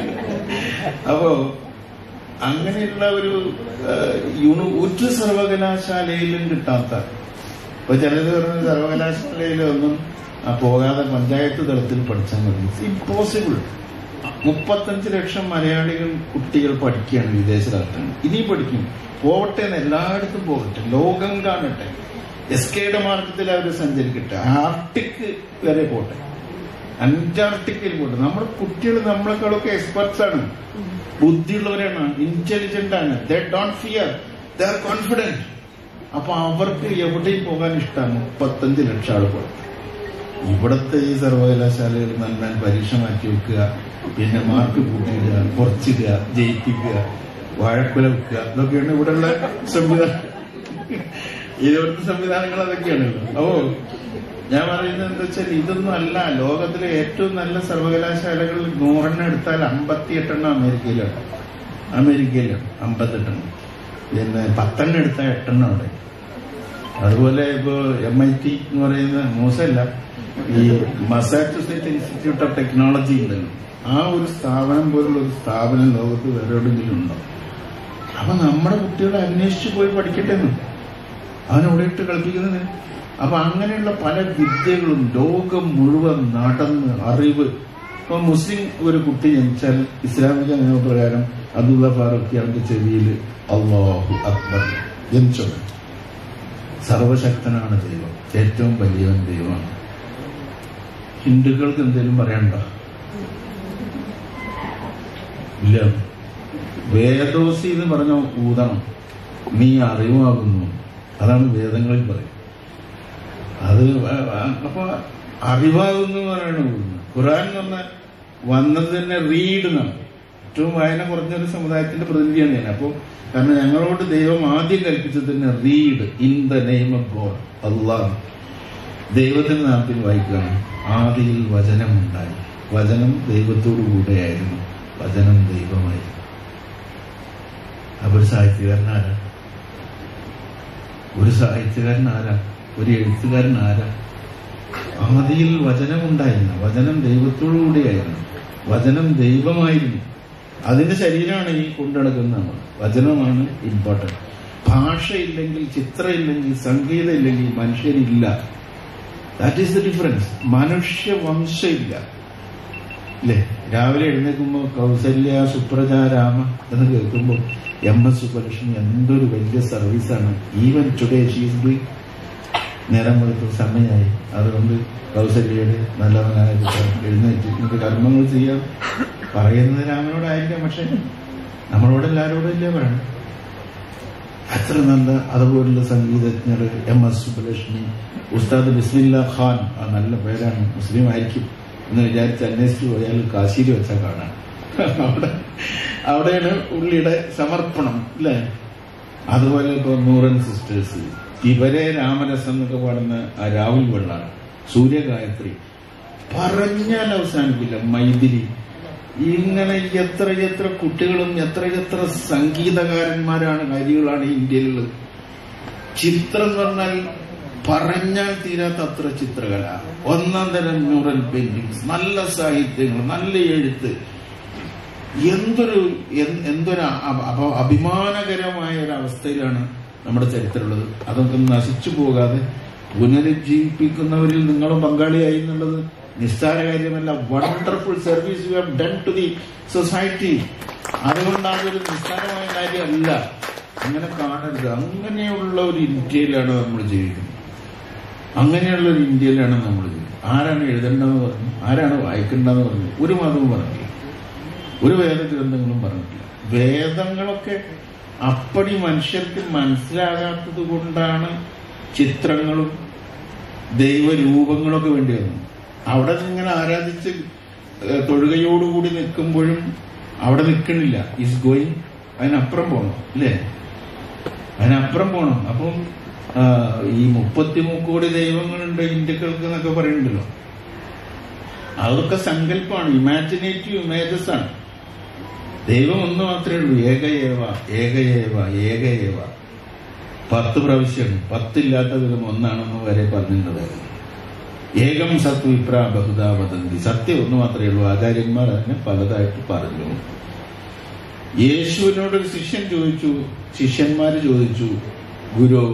അപ്പോ അങ്ങനെയുള്ള ഒരു ആ, യൂണി ഒരു സർവകലാശാലയിലും കിട്ടാത്ത ഇപ്പൊ ചിലത് പറഞ്ഞ സർവകലാശാലയിലൊന്നും ആ, പോകാതെ പഞ്ചായത്ത് തലത്തിൽ പഠിച്ചാൽ മതി ഇമ്പോസിബിൾ മുപ്പത്തഞ്ച് ലക്ഷം മലയാളികൾ കുട്ടികൾ പഠിക്കുകയാണ് വിദേശ രാഷ്ട്രങ്ങൾ ഇനി പഠിക്കും പോവട്ടെ എന്ന് എല്ലായിടത്തും പോകട്ടെ ലോകം കാണട്ടെ എസ് കെയുടെ മാർഗത്തിൽ അവർ സഞ്ചരിക്കട്ടെ ആർട്ടിക് വരെ പോട്ടെ അന്റാർട്ടിക്കയിൽ പോട്ടെ നമ്മുടെ കുട്ടികൾ നമ്മളെക്കാളൊക്കെ എക്സ്പെർട്സ് ആണ് ബുദ്ധിയുള്ളവരാണ് ഇന്റലിജന്റ് ആണ് they don't fear they are confident അപ്പൊ അവർക്ക് എവിടെയും പോകാൻ ഇഷ്ടമാണ് മുപ്പത്തഞ്ച് ലക്ഷം ആൾ പുറത്ത് ഇവിടത്തെ ഈ സർവകലാശാലകൾ നന്നാൻ പരീക്ഷ മാറ്റി വെക്കുക പിന്നെ മാർക്ക് കൂട്ടിയിടുക കുറച്ചിടുക ജയിപ്പിക്കുക വാഴക്കുല വെക്കുക ഇതൊക്കെയാണ് ഇവിടെയുള്ള സംവിധാനം ഇവിടുത്തെ സംവിധാനങ്ങൾ അതൊക്കെയാണല്ലോ അപ്പോ ഞാൻ പറയുന്നത് എന്താ വെച്ചാൽ ഇതൊന്നും അല്ല ലോകത്തിലെ ഏറ്റവും നല്ല സർവകലാശാലകളിൽ നൂറെണ്ണം എടുത്താൽ അമ്പത്തിയെട്ടെണ്ണം അമേരിക്കയിലാണ് അമേരിക്കയിലാണ് അമ്പത്തെട്ടെണ്ണം പിന്നെ പത്തെണ്ണം എടുത്താൽ എട്ടെണ്ണം അവിടെ അതുപോലെ ഇപ്പോ എം ഐ ടി എന്ന് പറയുന്ന മോശമല്ല ഈ മസാച്യുസെറ്റ് ഇൻസ്റ്റിറ്റ്യൂട്ട് ഓഫ് ടെക്നോളജി ഉണ്ടല്ലോ ആ ഒരു സ്ഥാപനം പോലുള്ള ഒരു സ്ഥാപനം ലോകത്ത് വേറെ എവിടെയെങ്കിലും ഉണ്ടോ അപ്പൊ നമ്മുടെ കുട്ടികളെ അന്വേഷിച്ച് പോയി പഠിക്കട്ടെ എന്ന് അവൻ ഇവിടെ ഇട്ട് കളിപ്പിക്കുന്നത് അപ്പൊ അങ്ങനെയുള്ള പല വിദ്യകളും ലോകം മുഴുവൻ നടന്ന് അറിവ് ഇപ്പൊ മുസ്ലിം ഒരു കുട്ടി ജനിച്ചാൽ ഇസ്ലാമിക നിയമപ്രകാരം അബ്ദുള്ള ഫാറൂഖി അവന്റെ ചെവിയിൽ അള്ളാഹു അക്ബർ ജനിച്ചത് സർവശക്തനാണ് ദൈവം ഏറ്റവും വലിയവൻ ദൈവമാണ് ഹിന്ദുക്കൾക്ക് എന്തെങ്കിലും പറയണ്ട ഇല്ല വേദോസി എന്ന് പറഞ്ഞ ഊതണം നീ അറിവാകുന്നു അതാണ് വേദങ്ങളിൽ പറയും അത് അപ്പൊ അറിവാകുന്നു എന്ന് പറയണ ഖുറാൻ എന്ന് പറഞ്ഞാൽ വന്നത് തന്നെ റീഡ് എന്നാണ് ഏറ്റവും വായന കുറഞ്ഞൊരു സമുദായത്തിന്റെ പ്രതിനിധിയാണ് ഞാൻ അപ്പോൾ കാരണം ഞങ്ങളോട് ദൈവം ആദ്യം കൽപ്പിച്ചത് തന്നെ read in the name of God Allah ദൈവത്തിന്റെ നാമത്തിൽ വായിക്കുകയാണ് ആദിയിൽ വചനമുണ്ടായി വചനം ദൈവത്തോടു കൂടെയായിരുന്നു വചനം ദൈവമായിരുന്നു അപ്പൊ ഒരു സാഹിത്യകാരൻ ആരാ ഒരു സാഹിത്യകാരൻ ആരാ ഒരു എഴുത്തുകാരൻ ആരാ ആദിയിൽ വചനമുണ്ടായിരുന്നു വചനം ദൈവത്തോടു കൂടിയായിരുന്നു വചനം ദൈവമായിരുന്നു അതിന്റെ ശരീരമാണ് ഈ കൊണ്ടുനടക്കുന്നത് നമ്മൾ വചനമാണ് ഇമ്പോർട്ടന്റ് ഭാഷയില്ലെങ്കിൽ ചിത്രമില്ലെങ്കിൽ സംഗീതം ഇല്ലെങ്കിൽ മനുഷ്യരില്ല ദാറ്റ് ഈസ് ദ ഡിഫറൻസ് മനുഷ്യവംശമില്ല അല്ലേ രാവിലെ എഴുന്നേൽക്കുമ്പോൾ കൗസല്യ സുപ്രജ രാമ എന്ന് കേൾക്കുമ്പോൾ എം എസ് സുബ്ബലക്ഷ്മി എന്തൊരു വലിയ സർവീസാണ് ഈവൻ ടുഡേ ഷീസ് ഡൂയിങ് നേരം വെളുത്ത സമയമായി അതുകൊണ്ട് കൗസല്യയുടെ നല്ലവനായ പുത്രൻ എഴുന്നേറ്റ് നമുക്ക് കർമ്മങ്ങൾ ചെയ്യാം പറയുന്നത് രാമനോടായിരിക്കാം പക്ഷെ നമ്മളോട് എല്ലാവരോടും ഇല്ലേ പറയണം അത്ര നല്ല അതുപോലുള്ള സംഗീതജ്ഞർ എം എസ് സുബ്ബലക്ഷ്മി ഉസ്താദ് ബിസ്മില്ല ഖാൻ ആ നല്ല പേരാണ് മുസ്ലിം ആയിരിക്കും എന്ന് വിചാരിച്ച് അന്വേഷിച്ച് പോയാൽ കാശിയിൽ വെച്ചാൽ കാണാം അവിടെ അവിടെയാണ് ഉള്ളിയുടെ സമർപ്പണം അല്ലേ അതുപോലെ ഇപ്പൊ നൂറൻ സിസ്റ്റേഴ്സ് ഇവരെ രാമരസം എന്നൊക്കെ പാടുന്ന ആ രാഹുൽ വെള്ളാണ് സൂര്യഗായത്രി പറഞ്ഞാൽ അവസാനിപ്പില്ല മൈഥിലി ഇങ്ങനെ എത്ര എത്ര കുട്ടികളും എത്ര എത്ര സംഗീതകാരന്മാരാണ് കാര്യങ്ങളാണ് ഇന്ത്യയിലുള്ളത് ചിത്രം എന്ന് പറഞ്ഞാൽ പറഞ്ഞാൽ തീരാത്ത അത്ര ചിത്രകല ഒന്നാം തരം മ്യൂറൽ പെയിന്റിങ്സ് നല്ല സാഹിത്യങ്ങൾ നല്ല എഴുത്ത് എന്തൊരു എന്ത് എന്തൊരു അ- അപ- അഭിമാനകരമായ ഒരു അവസ്ഥയിലാണ് നമ്മുടെ ചരിത്രമുള്ളത് അതൊക്കെ നശിച്ചു പോകാതെ പുനരുജ്ജീവിപ്പിക്കുന്നവരിൽ നിങ്ങളും പങ്കാളിയായി എന്നുള്ളത് നിസ്സാര കാര്യമല്ല wonderful service you have done to the society അതുകൊണ്ടാണ് ഒരു നിസ്സാരമായ കാര്യമല്ല അങ്ങനെ കാണരുത് അങ്ങനെയുള്ള ഒരു ഇന്ത്യയിലാണ് നമ്മൾ ജീവിക്കുന്നത് അങ്ങനെയുള്ള ഒരു ഇന്ത്യയിലാണ് നമ്മൾ ജീവിക്കുന്നത് ആരാണ് എഴുതേണ്ടതെന്ന് പറഞ്ഞു ആരാണ് വായിക്കേണ്ടതെന്ന് പറഞ്ഞു ഒരു മതവും പറഞ്ഞില്ല ഒരു വേദ ഗ്രന്ഥങ്ങളും പറഞ്ഞിട്ടില്ല വേദങ്ങളൊക്കെ അപ്പടി മനുഷ്യർക്ക് മനസ്സിലാകാത്തത് കൊണ്ടാണ് ചിത്രങ്ങളും ദൈവരൂപങ്ങളൊക്കെ വേണ്ടി വന്നു അവിടെ ഇങ്ങനെ ആരാധിച്ച് ഏഹ്, തൊഴുകയോടുകൂടി നിൽക്കുമ്പോഴും അവിടെ നിൽക്കണില്ല ഈസ് ഗോയിങ് അതിനപ്പുറം പോകണം അല്ലേ അതിനപ്പുറം പോകണം അപ്പം ആ, ഈ മുപ്പത്തി മുക്കോടി ദൈവങ്ങളുണ്ട് ഇന്ത്യക്കൾക്ക് എന്നൊക്കെ പറയുന്നുണ്ടല്ലോ അതൊക്കെ സങ്കല്പമാണ് ഇമാജിനേറ്റീവ് ഇമേജസ് ആണ് ദൈവം ഒന്ന് മാത്രമേ ഉള്ളൂ ഏകയേവ ഏകയേവ ഏകയേവ പത്ത് പ്രാവശ്യം പത്തില്ലാത്ത വിധം ഒന്നാണെന്ന് വരെ പറഞ്ഞിട്ടുണ്ടായിരുന്നു ഏകം സത്വ വിപ്ര ബഹുദാ വദന്തി സത്യം ഒന്ന് മാത്രമേ ഉള്ളൂ ആചാര്യന്മാർ അതിനെ പലതായിട്ട് പറഞ്ഞു യേശുവിനോട് ഒരു ശിഷ്യൻ ചോദിച്ചു ശിഷ്യന്മാര് ചോദിച്ചു ഗുരു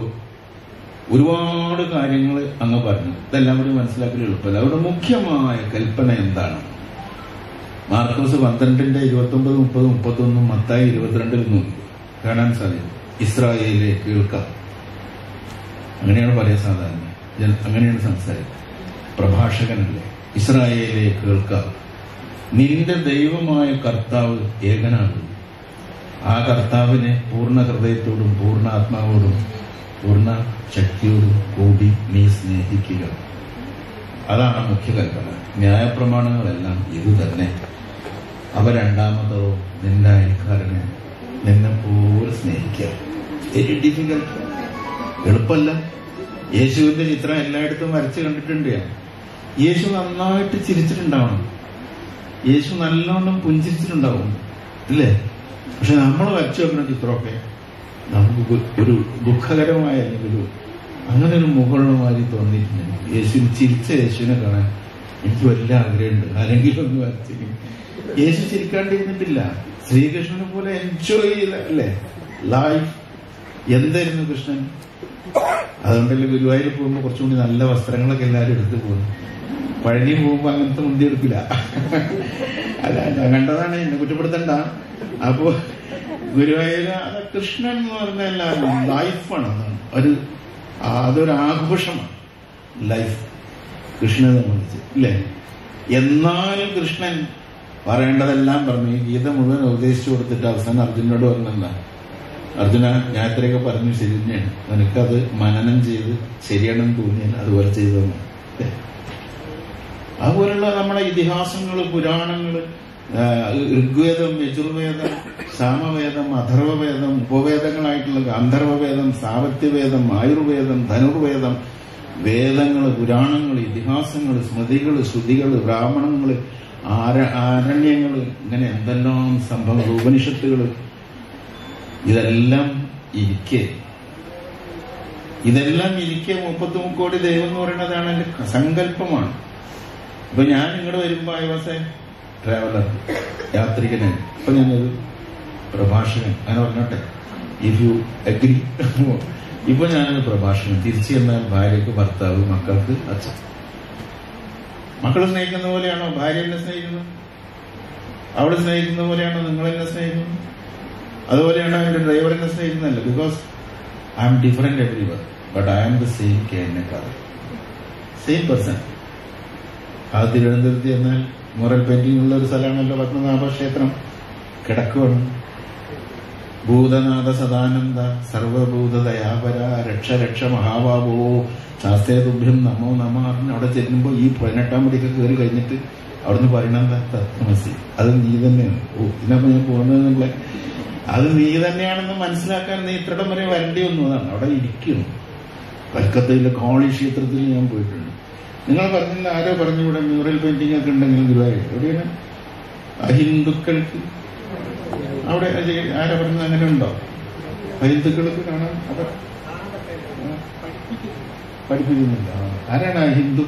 ഒരുപാട് കാര്യങ്ങൾ അങ്ങ് പറഞ്ഞു ഇതെല്ലാം കൂടി മനസ്സിലാക്കൽ എളുപ്പമല്ല അവരുടെ മുഖ്യമായ കൽപ്പന എന്താണ് മാർക്കോസ് പന്ത്രണ്ടിന്റെ ഇരുപത്തി ഒമ്പത് മുപ്പത് മുപ്പത്തൊന്നും മത്തായി ഇരുപത്തിരണ്ടിൽ നോക്കി കാണാൻ സാധിക്കും ഇസ്രായേലെ കേൾക്കാം അങ്ങനെയാണ് പറയുക സാധാരണ ജന- അങ്ങനെയാണ് സംസാരിക്കുക പ്രഭാഷകനല്ലേ ഇസ്രായേലെ കേൾക്കാം നിന്റെ ദൈവമായ കർത്താവ് ഏകനാകും ആ കർത്താവിനെ പൂർണ്ണ ഹൃദയത്തോടും പൂർണ്ണ ആത്മാവോടും പൂർണ്ണ ശക്തിയോടും കൂടി നീ സ്നേഹിക്കുക അതാണ് മുഖ്യ കൽപ്പന ന്യായപ്രമാണങ്ങളെല്ലാം ഇത് തന്നെ അവ രണ്ടാമതോ നിന്റെ അയൽക്കാരനെ നിന്നെ പോലെ സ്നേഹിക്കുക വെരി ഡിഫിക്കൽട്ട് എളുപ്പമല്ല യേശുവിന്റെ ചിത്രം എല്ലായിടത്തും വരച്ച് കണ്ടിട്ടുണ്ട് ഞാൻ യേശു നന്നായിട്ട് ചിരിച്ചിട്ടുണ്ടാവണം യേശു നല്ലോണം പുഞ്ചിരിച്ചിട്ടുണ്ടാവും ഇല്ലേ പക്ഷെ നമ്മൾ വരച്ചു വെക്കുന്ന ചിത്രമൊക്കെ നമുക്ക് ഒരു- ഒരു ദുഃഖകരമായ അല്ലെങ്കിൽ ഒരു അങ്ങനെ ഒരു മുകളിലുമായി തോന്നിയിട്ടുണ്ട് എനിക്ക്. യേശു ചിരിച്ച യേശുവിനെ കാണാൻ എനിക്ക് വലിയ ആഗ്രഹമുണ്ട് ആരെങ്കിലും ഒന്ന് വരച്ചെങ്കിൽ യേശു ചിരിക്കാണ്ടിരുന്നിട്ടില്ല ശ്രീകൃഷ്ണനെ പോലെ എൻജോയ് ചെയ്ത അല്ലേ ലൈഫ് എന്തായിരുന്നു കൃഷ്ണൻ അതുകൊണ്ടല്ലേ ഗുരുവായൂർ പോകുമ്പോൾ കുറച്ചുകൂടി നല്ല വസ്ത്രങ്ങളൊക്കെ എല്ലാവരും എടുത്തു പോകുന്നു പഴനി പോകുമ്പോ അങ്ങനത്തെ മുന്തി എടുക്കില്ല അല്ല ഞാൻ കണ്ടതാണ് എന്നെ കുറ്റപ്പെടുത്തണ്ട അപ്പോ ഗുരുവായൂർ അത് കൃഷ്ണൻ എന്ന് പറഞ്ഞാൽ ലൈഫാണ് അതാണ് ഒരു ആ, അതൊരു ആഘോഷമാണ് ലൈഫ് കൃഷ്ണനെ സംബന്ധിച്ച് ഇല്ലേ എന്നാലും കൃഷ്ണൻ പറയേണ്ടതെല്ലാം പറഞ്ഞു ഈ ഗീത മുഴുവൻ ഉപദേശിച്ചു കൊടുത്തിട്ട് അവസാനം അർജുനോട് പറഞ്ഞെന്താ അർജുന ഞാൻ ഇത്രയൊക്കെ പറഞ്ഞു ശരി തന്നെയാണ് നിനക്കത് മനനം ചെയ്ത് ശരിയാണെന്ന് തോന്നിയാൽ അതുപോലെ ചെയ്തു തന്നു. അല്ലേ? അതുപോലുള്ള നമ്മുടെ ഇതിഹാസങ്ങൾ പുരാണങ്ങൾ ഋഗ്വേദം യജുർവേദം സാമവേദം അഥർവവേദം ഉപവേദങ്ങളായിട്ടുള്ള ഗാന്ധർവവേദം സാവത്യവേദം ആയുർവേദം ധനുർവേദം വേദങ്ങൾ പുരാണങ്ങൾ ഇതിഹാസങ്ങൾ സ്മൃതികൾ ശ്രുതികൾ ബ്രാഹ്മണങ്ങൾ ആര ആരണ്യങ്ങൾ ഇങ്ങനെ എന്തെല്ലാം സംഭവങ്ങൾ ഉപനിഷത്തുകൾ ഇതെല്ലാം ഇരിക്കെ ഇതെല്ലാം ഇരിക്കെ മുപ്പത്തി മുക്കോടി ദൈവം എന്ന് പറയുന്നതാണ് എന്റെ സങ്കല്പമാണ് ഇപ്പൊ ഞാൻ ഇങ്ങോട്ട് വരുമ്പോ ഐ വാസ് എ ട്രാവലർ യാത്രികന് അപ്പൊ ഞാനൊരു പ്രഭാഷകൻ അങ്ങനെ പറഞ്ഞോട്ടെ ഇഫ് യു അഗ്രി ഇപ്പൊ ഞാനൊരു പ്രഭാഷകൻ തിരിച്ചു ചെന്നാൽ ഭാര്യയ്ക്ക് ഭർത്താവ് മക്കൾക്ക് അച്ഛൻ മക്കളെ സ്നേഹിക്കുന്ന പോലെയാണോ ഭാര്യ എന്നെ സ്നേഹിക്കുന്നത് അവളെ സ്നേഹിക്കുന്ന പോലെയാണോ നിങ്ങൾ എന്നെ സ്നേഹിക്കുന്നത് അതുപോലെയാണോ എന്റെ ഡ്രൈവർ എന്നെ സ്നേഹിക്കുന്നതല്ല because I am different everywhere but I am the same കെ എന്നെ സെയിം പേഴ്സൺ ആ തിരുവനന്തപുരത്ത് ചെന്നാൽ മോറൽ പെയിന്റിംഗ് ഉള്ള ഒരു സ്ഥലമാണല്ലോ പത്മനാഭ ക്ഷേത്രം കിടക്കുവാണ് ഭൂതനാഥ സദാനന്ദ സർവഭൂത ദയാപര രക്ഷ രക്ഷ മഹാബാബോ ശാസ്ത്രേതുഭ്യം നമോ നമ അറിഞ്ഞ് അവിടെ ചെല്ലുമ്പോൾ ഈ പതിനെട്ടാം പടിയൊക്കെ കയറി കഴിഞ്ഞിട്ട് അവിടുന്ന് പറയണെന്താ തത്വമസി അത് നീ തന്നെയാണ് ഓ ഇതിനപ്പോ ഞാൻ പോകുന്നത് നമ്മളെ അത് നീ തന്നെയാണെന്ന് മനസ്സിലാക്കാൻ നീ ഇത്രടം വരെ വരേണ്ടി വന്നു അതാണ് അവിടെ ഇരിക്കുന്നു കൽക്കത്തയിലെ കോളി ക്ഷേത്രത്തിൽ ഞാൻ പോയിട്ടുണ്ട് നിങ്ങൾ പറഞ്ഞില്ല ആരോ പറഞ്ഞു ഇവിടെ മ്യൂറൽ പെയിന്റിംഗ് ഒക്കെ ഉണ്ടെങ്കിൽ ഗുരുവായൂർ എവിടെയാണ് അഹിന്ദുക്കൾക്ക് അവിടെ അത് ആരാ പറഞ്ഞത് അങ്ങനെ ഉണ്ടോ അഹിന്ദുക്കൾക്ക് കാണാൻ അവിടെ ആ, പഠിപ്പിക്കുന്നില്ല ആ, ആരാണ് ആ ഹിന്ദു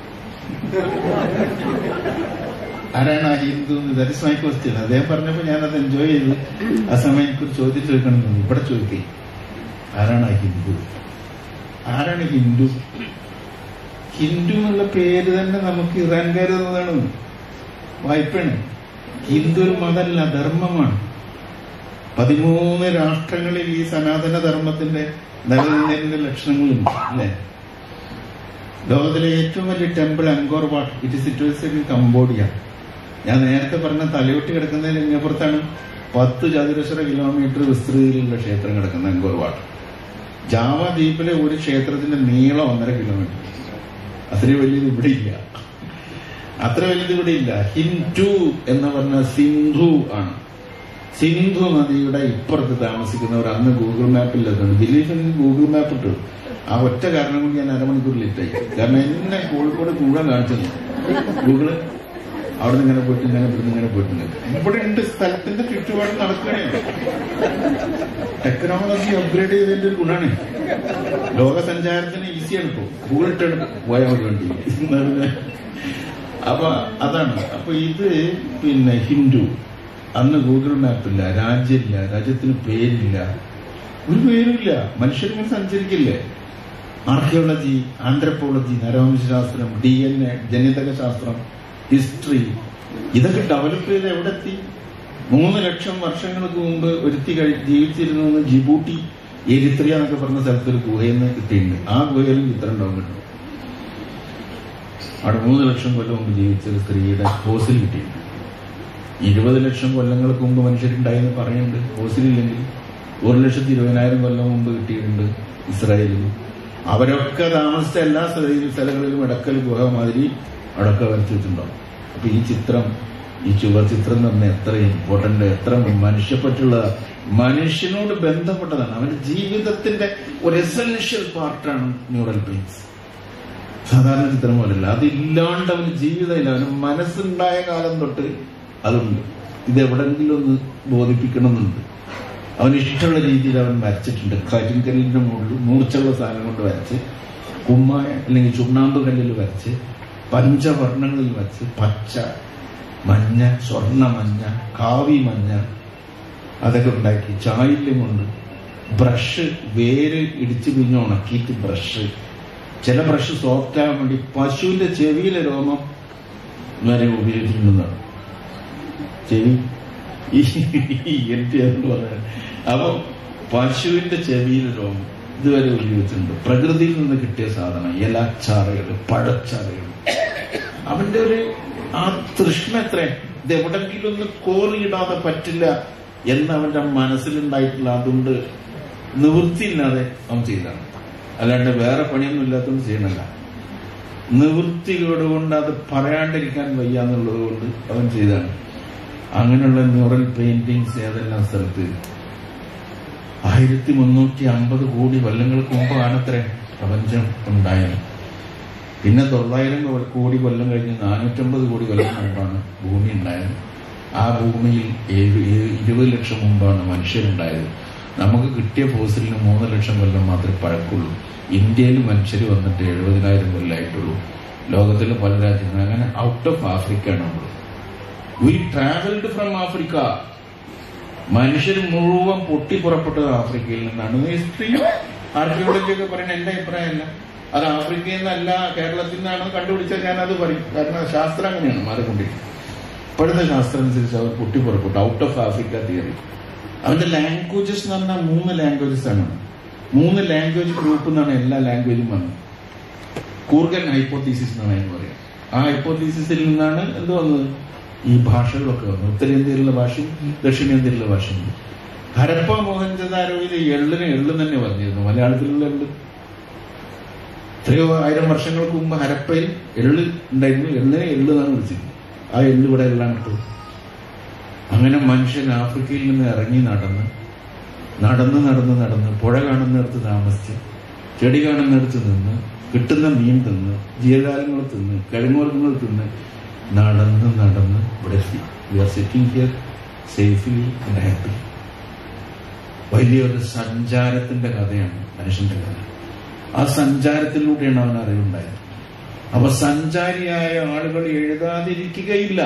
ആരാണ് ആ Hindu that is my question അദ്ദേഹം പറഞ്ഞപ്പോൾ ഞാനത് എൻജോയ് ചെയ്തു ആ സമയം എനിക്കൊരു ചോദ്യം ചോദിക്കണം എന്ന് തോന്നി. ഇവിടെ ചോദിക്കേ ആരാണ് ആ ഹിന്ദു ആരാണ് ഹിന്ദു ഹിന്ദു എന്നുള്ള പേര് തന്നെ നമുക്ക് ഇറാൻകാർ തന്നതാണ് വായ്പയാണ് ഹിന്ദു ഒരു മതമല്ല ധർമ്മമാണ് പതിമൂന്ന് രാഷ്ട്രങ്ങളിൽ ഈ സനാതന ധർമ്മത്തിന്റെ നിലനിന്നതിന്റെ ലക്ഷണങ്ങളുണ്ട് അല്ലേ ലോകത്തിലെ ഏറ്റവും വലിയ temple Angkor Wat it is situation in Cambodia ഞാൻ നേരത്തെ പറഞ്ഞ തലയൊട്ടി കിടക്കുന്നതിന് ഇങ്ങപ്പുറത്താണ് പത്ത് ചതുരശ്ര കിലോമീറ്റർ വിസ്തൃതിയിലുള്ള ക്ഷേത്രം കിടക്കുന്ന അങ്കോർ വാട്ട് ജാവ ദ്വീപിലെ ഒരു ക്ഷേത്രത്തിന്റെ നീളം ഒന്നര കിലോമീറ്റർ അത്രയും വലിയത് ഇവിടെ ഇല്ല അത്ര വലുത് ഇവിടെ ഇല്ല ഹിന്ദു എന്ന് പറഞ്ഞ സിന്ധു ആണ് സിന്ധു നദിയുടെ ഇപ്പുറത്ത് താമസിക്കുന്നവർ അന്ന് ഗൂഗിൾ മാപ്പിൽ ബിലീഫ് ഗൂഗിൾ മാപ്പ് ഇട്ടു ആ ഒറ്റ കാരണം കൊണ്ട് ഞാൻ അരമണിക്കൂർ ലേറ്റായി കാരണം എന്നെ കോഴിക്കോട് മുഴുവൻ കാണിച്ചത് ഗൂഗിള് അവിടെ നിന്ന് ഇങ്ങനെ പോയിട്ട് ഇങ്ങനെ ഇവിടുന്ന് ഇങ്ങനെ പോയിട്ടുണ്ട് ഇവിടെ ഉണ്ട് സ്ഥലത്തിന്റെ ചുറ്റുപാട് നടക്കുകയാണ് ടെക്നോളജി അപ്ഗ്രേഡ് ചെയ്തതിന്റെ ഒരു ഗുണമാണ് ലോക സഞ്ചാരത്തിന് ഈസിയാണ് ഇപ്പോ ഗൂഗിൾ ഇട്ട് പോയാൽ മതി വണ്ടി അപ്പൊ അതാണ് അപ്പൊ ഇത് പിന്നെ ഹിന്ദു അന്ന് ഗൂഗിൾ മാപ്പില്ല രാജ്യമില്ല രാജ്യത്തിന് പേരില്ല ഒരു പേരുമില്ല മനുഷ്യരിങ്ങനെ സഞ്ചരിക്കില്ലേ ആർക്കിയോളജി ആന്ത്രപ്പോളജി നരവംശാസ്ത്രം ഡി എൻ എ ജനിതക ശാസ്ത്രം ഹിസ്റ്ററി ഇതൊക്കെ ഡെവലപ്പ് ചെയ്ത് എവിടെ എത്തി മൂന്ന് ലക്ഷം വർഷങ്ങൾക്ക് മുമ്പ് ഒരുത്തി കഴി ജീവിച്ചിരുന്നു ജിബൂട്ടി എരിത്രിയ എന്നൊക്കെ പറഞ്ഞ സ്ഥലത്തൊരു ഗുഹയിൽ നിന്ന് കിട്ടിയിട്ടുണ്ട് ആ ഗുഹയിലും ചിത്രം ഉണ്ടാവും കേട്ടോ അവിടെ മൂന്ന് ലക്ഷം കൊല്ലം മുമ്പ് ജീവിച്ച ഒരു സ്ത്രീയുടെ ഫോസിൽ കിട്ടിയിട്ടുണ്ട് ഇരുപത് ലക്ഷം കൊല്ലങ്ങൾക്ക് മുമ്പ് മനുഷ്യരുണ്ടായെന്ന് പറയുന്നുണ്ട് ഫോസിലില്ലെങ്കിൽ ഒരു ലക്ഷത്തി ഇരുപതിനായിരം കൊല്ലം മുമ്പ് കിട്ടിയിട്ടുണ്ട് ഇസ്രായേലിൽ അവരൊക്കെ താമസിച്ച എല്ലാ സ്ഥല- സ്ഥലങ്ങളിലും ഇടക്കൽ ഗുഹ മാതിരി അടക്ക വരച്ചു വെച്ചിട്ടുണ്ടാവും അപ്പൊ ഈ ചിത്രം ഈ ചുവർ ചിത്രം തന്നെ എത്ര ഇമ്പോർട്ടന്റ് എത്ര മനുഷ്യപ്പറ്റുള്ള മനുഷ്യനോട് ബന്ധപ്പെട്ടതാണ് അവന്റെ ജീവിതത്തിന്റെ ഒരു എസെൻഷ്യൽ പാർട്ടാണ് ന്യൂറൽ പെയിൻസ് സാധാരണ ചിത്രം പോലല്ല അതില്ലാണ്ട് അവന് ജീവിതമില്ല അവന് മനസ്സുണ്ടായ കാലം തൊട്ട് അതുണ്ട് ഇത് എവിടെങ്കിലും ഒന്ന് ബോധിപ്പിക്കണമെന്നുണ്ട് അവന് ഇഷ്ടമുള്ള രീതിയിൽ അവൻ വരച്ചിട്ടുണ്ട് കരിങ്കല്ലിന്റെ മുകളിൽ മൂർച്ചയുള്ള സാധനം കൊണ്ട് വരച്ച് കുമ്മായ അല്ലെങ്കിൽ ചുണ്ണാമ്പ് കല്ലിൽ വരച്ച് പഞ്ചവർണ്ണങ്ങളിൽ വരച്ച് പച്ച മഞ്ഞ സ്വർണ്ണ മഞ്ഞ കാവി മഞ്ഞ അതൊക്കെ ഉണ്ടാക്കി ചായല്യം കൊണ്ട് ബ്രഷ് വേര് ഇടിച്ചു പിഞ്ഞ് ഉണക്കിയിട്ട് ബ്രഷ് ചില ബ്രഷ് സോഫ്റ്റ് ആകാൻ വേണ്ടി പശുവിന്റെ ചെവിയിലെ രോമം വരെ ഉപയോഗിച്ചിട്ടുണ്ടെന്നാണ് ചെവി ഈ എന്റെ എന്ന് പറഞ്ഞാൽ അപ്പൊ പശുവിന്റെ ചെവിയിലെ രോമം ഇതുവരെ ഉപയോഗിച്ചിട്ടുണ്ട് പ്രകൃതിയിൽ നിന്ന് കിട്ടിയ സാധനം ഇലച്ചാറുകൾ പഴച്ചാറുകൾ അവന്റെ ഒരു ആ തൃഷ്ണ എത്ര ഇത് എവിടെങ്കിലും ഒന്ന് കോറിയിടാതെ പറ്റില്ല എന്ന് അവന്റെ മനസ്സിലുണ്ടായിട്ടുള്ള അതുകൊണ്ട് നിവൃത്തിയില്ലാതെ അവൻ ചെയ്താണ് അല്ലാണ്ട് വേറെ പണിയൊന്നും ഇല്ലാത്തതുകൊണ്ട് ചെയ്യണല്ല നിവൃത്തികേട് കൊണ്ട് അത് പറയാണ്ടിരിക്കാൻ വയ്യ എന്നുള്ളത് കൊണ്ട് അവൻ ചെയ്താണ് അങ്ങനെയുള്ള മ്യൂറൽ പെയിന്റിങ്സ് ഏതെല്ലാം സ്ഥലത്ത് ആയിരത്തി മുന്നൂറ്റി അമ്പത് കോടി കൊല്ലങ്ങൾക്ക് മുമ്പാണത്രേ പ്രപഞ്ചം ഉണ്ടായത് പിന്നെ തൊള്ളായിരം കൊ- കോടി കൊല്ലം കഴിഞ്ഞ് നാനൂറ്റമ്പത് കോടി കൊല്ലം മുമ്പാണ് ഭൂമി ഉണ്ടായത് ആ ഭൂമിയിൽ ഏഴ് ഏഴ് ഇരുപത് ലക്ഷം മുമ്പാണ് മനുഷ്യരുണ്ടായത് നമുക്ക് കിട്ടിയ ഫോസിലിന് മൂന്ന് ലക്ഷം കൊല്ലം മാത്രമേ പഴക്കുള്ളൂ ഇന്ത്യയിൽ മനുഷ്യർ വന്നിട്ട് എഴുപതിനായിരം കൊല്ലമായിട്ടുള്ളൂ ലോകത്തിലെ പല രാജ്യങ്ങളും അങ്ങനെ ഔട്ട് ഓഫ് ആഫ്രിക്കയാണ് നമ്മൾ വി ട്രാവൽഡ് ഫ്രം ആഫ്രിക്ക മനുഷ്യർ മുഴുവൻ പൊട്ടി പുറപ്പെട്ടത് ആഫ്രിക്കയിൽ നിന്നാണ് ഹിസ്റ്ററി ആർക്കിയോളജി ഒക്കെ പറയുന്ന എന്റെ അഭിപ്രായമല്ല അത് ആഫ്രിക്കയിൽ നിന്നല്ല കേരളത്തിൽ നിന്നാണ് കണ്ടുപിടിച്ചാൽ ഞാൻ അത് പറയും കാരണം ശാസ്ത്രം അങ്ങനെയാണ് മാറിക്കൊണ്ടിരിക്കുന്നത് ഇപ്പോഴത്തെ ശാസ്ത്രം അനുസരിച്ച് അവർ പൊട്ടി പുറപ്പെട്ടു ഔട്ട് ഓഫ് ആഫ്രിക്ക തിയറി അവന്റെ ലാംഗ്വേജസ് എന്ന് പറഞ്ഞാൽ മൂന്ന് ലാംഗ്വേജസ് ആണ് മൂന്ന് ലാംഗ്വേജ് ഗ്രൂപ്പ് എന്നാണ് എല്ലാ ലാംഗ്വേജും വന്നത് കൂർഗൻ ഹൈപ്പോത്തീസിസ് എന്നാണ് അതിന് പറയുക ആ ഹൈപ്പോത്തീസിസിൽ നിന്നാണ് എന്ത് വന്നത് ഈ ഭാഷകളൊക്കെ വന്നത് ഉത്തരേന്ത്യയിലുള്ള ഭാഷയും ദക്ഷിണേന്ത്യയിലുള്ള ഭാഷയും ഹരപ്പ മോഹൻജദാരോയിലെ എള്ളിന് എള്ള് തന്നെ പറഞ്ഞിരുന്നു മലയാളത്തിലുള്ള എള്ള് എത്രയോ ആയിരം വർഷങ്ങൾക്ക് മുമ്പ് ഹരപ്പയിൽ എള്ള് ഉണ്ടായിരുന്നു എള്ളിനെ എള്ള് എന്നാണ് വിളിച്ചിരുന്നത് ആ എള്ള് ഇവിടെ എല്ലാം കിട്ടും അങ്ങനെ മനുഷ്യൻ ആഫ്രിക്കയിൽ നിന്ന് ഇറങ്ങി നടന്ന് നടന്ന് നടന്ന് നടന്ന് പുഴ കാണുന്നിടത്ത് താമസിച്ച് ചെടി കാണുന്നിടത്ത് നിന്ന് കിട്ടുന്ന മീൻ തിന്ന് ജീവജാലങ്ങൾ തിന്ന് കിഴങ്ങുവർഗ്ഗങ്ങൾ തിന്ന് നടന്ന് നടന്ന് ഇവിടെ we are sitting here safely and happy വലിയൊരു സഞ്ചാരത്തിന്റെ കഥയാണ് മനുഷ്യന്റെ കഥ ആ സഞ്ചാരത്തിലൂടെയാണ് അവൻ അറിവുണ്ടായത് അപ്പൊ സഞ്ചാരിയായ ആളുകൾ എഴുതാതിരിക്കുകയില്ല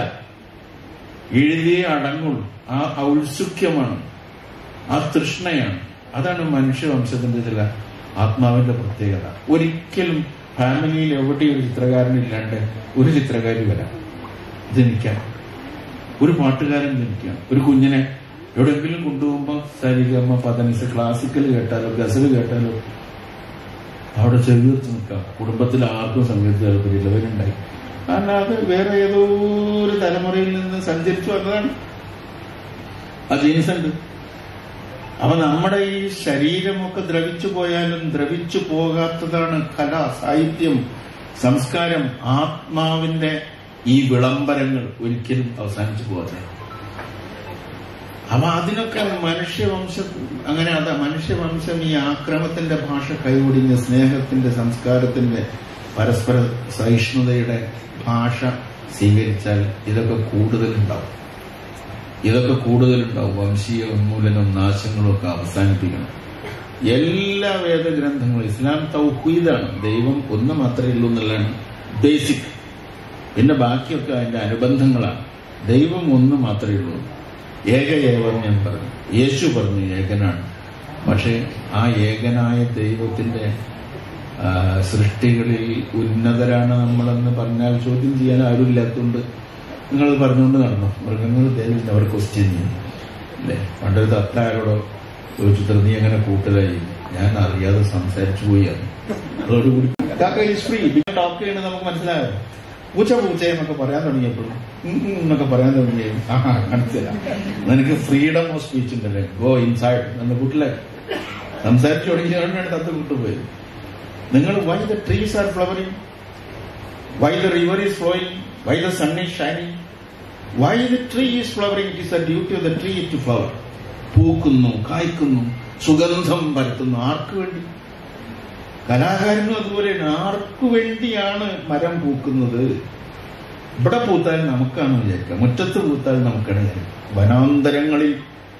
എഴുതിയേ അടങ്ങുള്ളൂ ആ ഔത്സുക്യമാണ് ആ തൃഷ്ണയാണ് അതാണ് മനുഷ്യവംശത്തിന്റെ ചില ആത്മാവിന്റെ പ്രത്യേകത ഒരിക്കലും ഫാമിലിയിൽ എവിടെയും ഒരു ചിത്രകാരനില്ലാണ്ട് ഒരു ചിത്രകാരി വരാം ജനിക്കാം ഒരു പാട്ടുകാരൻ ജനിക്കാം ഒരു കുഞ്ഞിനെ എവിടെയെങ്കിലും കൊണ്ടുപോകുമ്പോൾ സരിഗമ പതനിസ് ക്ലാസിക്കൽ കേട്ടാലോ ഗസൽ കേട്ടാലോ അവിടെ ചെവിർച്ച് നിൽക്കാം കുടുംബത്തിൽ ആർക്കും സംഗീത താല്പര്യമില്ലവരുണ്ടായി കാരണം അത് വേറെ ഏതോ ഒരു തലമുറയിൽ നിന്ന് സഞ്ചരിച്ചു വന്നതാണ് ആ ജീൻസ് ഉണ്ട് അപ്പൊ നമ്മുടെ ഈ ശരീരമൊക്കെ ദ്രവിച്ചു പോയാലും ദ്രവിച്ചു പോകാത്തതാണ് കല സാഹിത്യം സംസ്കാരം ആത്മാവിന്റെ ഈ വിളംബരങ്ങൾ ഒരിക്കലും അവസാനിച്ചു പോകാത്ത അപ്പൊ അതിനൊക്കെ മനുഷ്യവംശം അങ്ങനെ അതാ മനുഷ്യവംശം ഈ ആക്രമത്തിന്റെ ഭാഷ കൈയൊടിഞ്ഞ് സ്നേഹത്തിന്റെ സംസ്കാരത്തിന്റെ പരസ്പര സഹിഷ്ണുതയുടെ ഭാഷ സ്വീകരിച്ചാൽ ഇതൊക്കെ കൂടുതലുണ്ടാവും ഇതൊക്കെ കൂടുതലുണ്ടാവും വംശീയ ഉന്മൂലനം നാശങ്ങളും ഒക്കെ അവസാനിപ്പിക്കണം എല്ലാ വേദഗ്രന്ഥങ്ങളും ഇസ്ലാം തൗഹീദാണ് ദൈവം ഒന്ന് മാത്രമേ ഉള്ളൂ എന്നുള്ളതാണ് ബേസിക് പിന്നെ ബാക്കിയൊക്കെ അതിന്റെ അനുബന്ധങ്ങളാണ് ദൈവം ഒന്ന് മാത്രമേ ഉള്ളൂ ഏക ഏവം ഞാൻ പറഞ്ഞു യേശു പറഞ്ഞു ഏകനാണ് പക്ഷെ ആ ഏകനായ ദൈവത്തിന്റെ ആ, സൃഷ്ടികളിൽ ഉന്നതരാണ് നമ്മളെന്ന് പറഞ്ഞാൽ ചോദ്യം ചെയ്യാൻ ആരുമില്ലാത്തതുകൊണ്ട് നിങ്ങൾ പറഞ്ഞുകൊണ്ട് നടന്നു മൃഗങ്ങൾ ദൈവം അവർ ക്വസ്റ്റ്യൻ ചെയ്യും അല്ലേ പണ്ടൊരു തത്ത ആരോടോ ചോദിച്ചു നീ എങ്ങനെ കൂട്ടലായി ഞാൻ അറിയാതെ സംസാരിച്ചു പോയി അത് അതോടുകൂടി ഫ്രീ ടോക്ക് ചെയ്യണത് നമുക്ക് മനസ്സിലായോ പൂച്ച പൂച്ച എന്നൊക്കെ പറയാൻ തുടങ്ങിയപ്പോഴും ഉം ഉം എന്നൊക്കെ പറയാൻ തുടങ്ങിയ ആ മനസ്സിലാ നിനക്ക് ഫ്രീഡം ഓഫ് സ്പീച്ച് ഉണ്ടല്ലേ ഗോ ഇൻസൈഡ് എന്ന് കൂട്ടിലെ സംസാരിച്ചു തുടങ്ങിയാണ് തത്ത കൂട്ടുപോയത് നിങ്ങൾ why the trees are flowering why the river is flowing why the sun is shining why the tree is flowering it is a duty of the tree to flower പൂക്കുന്നു കായ്ക്കുന്നു സുഗന്ധം പരത്തുന്നു ആർക്ക് വേണ്ടി കലാകാരനും അതുപോലെയാണ് ആർക്കു വേണ്ടിയാണ് മരം പൂക്കുന്നത് ഇവിടെ പൂത്താൽ നമുക്കാണ് വിചാരിക്കുക മുറ്റത്ത് പൂത്താൽ നമുക്കാണ് വിചാരിക്കുക വനാന്തരങ്ങളിൽ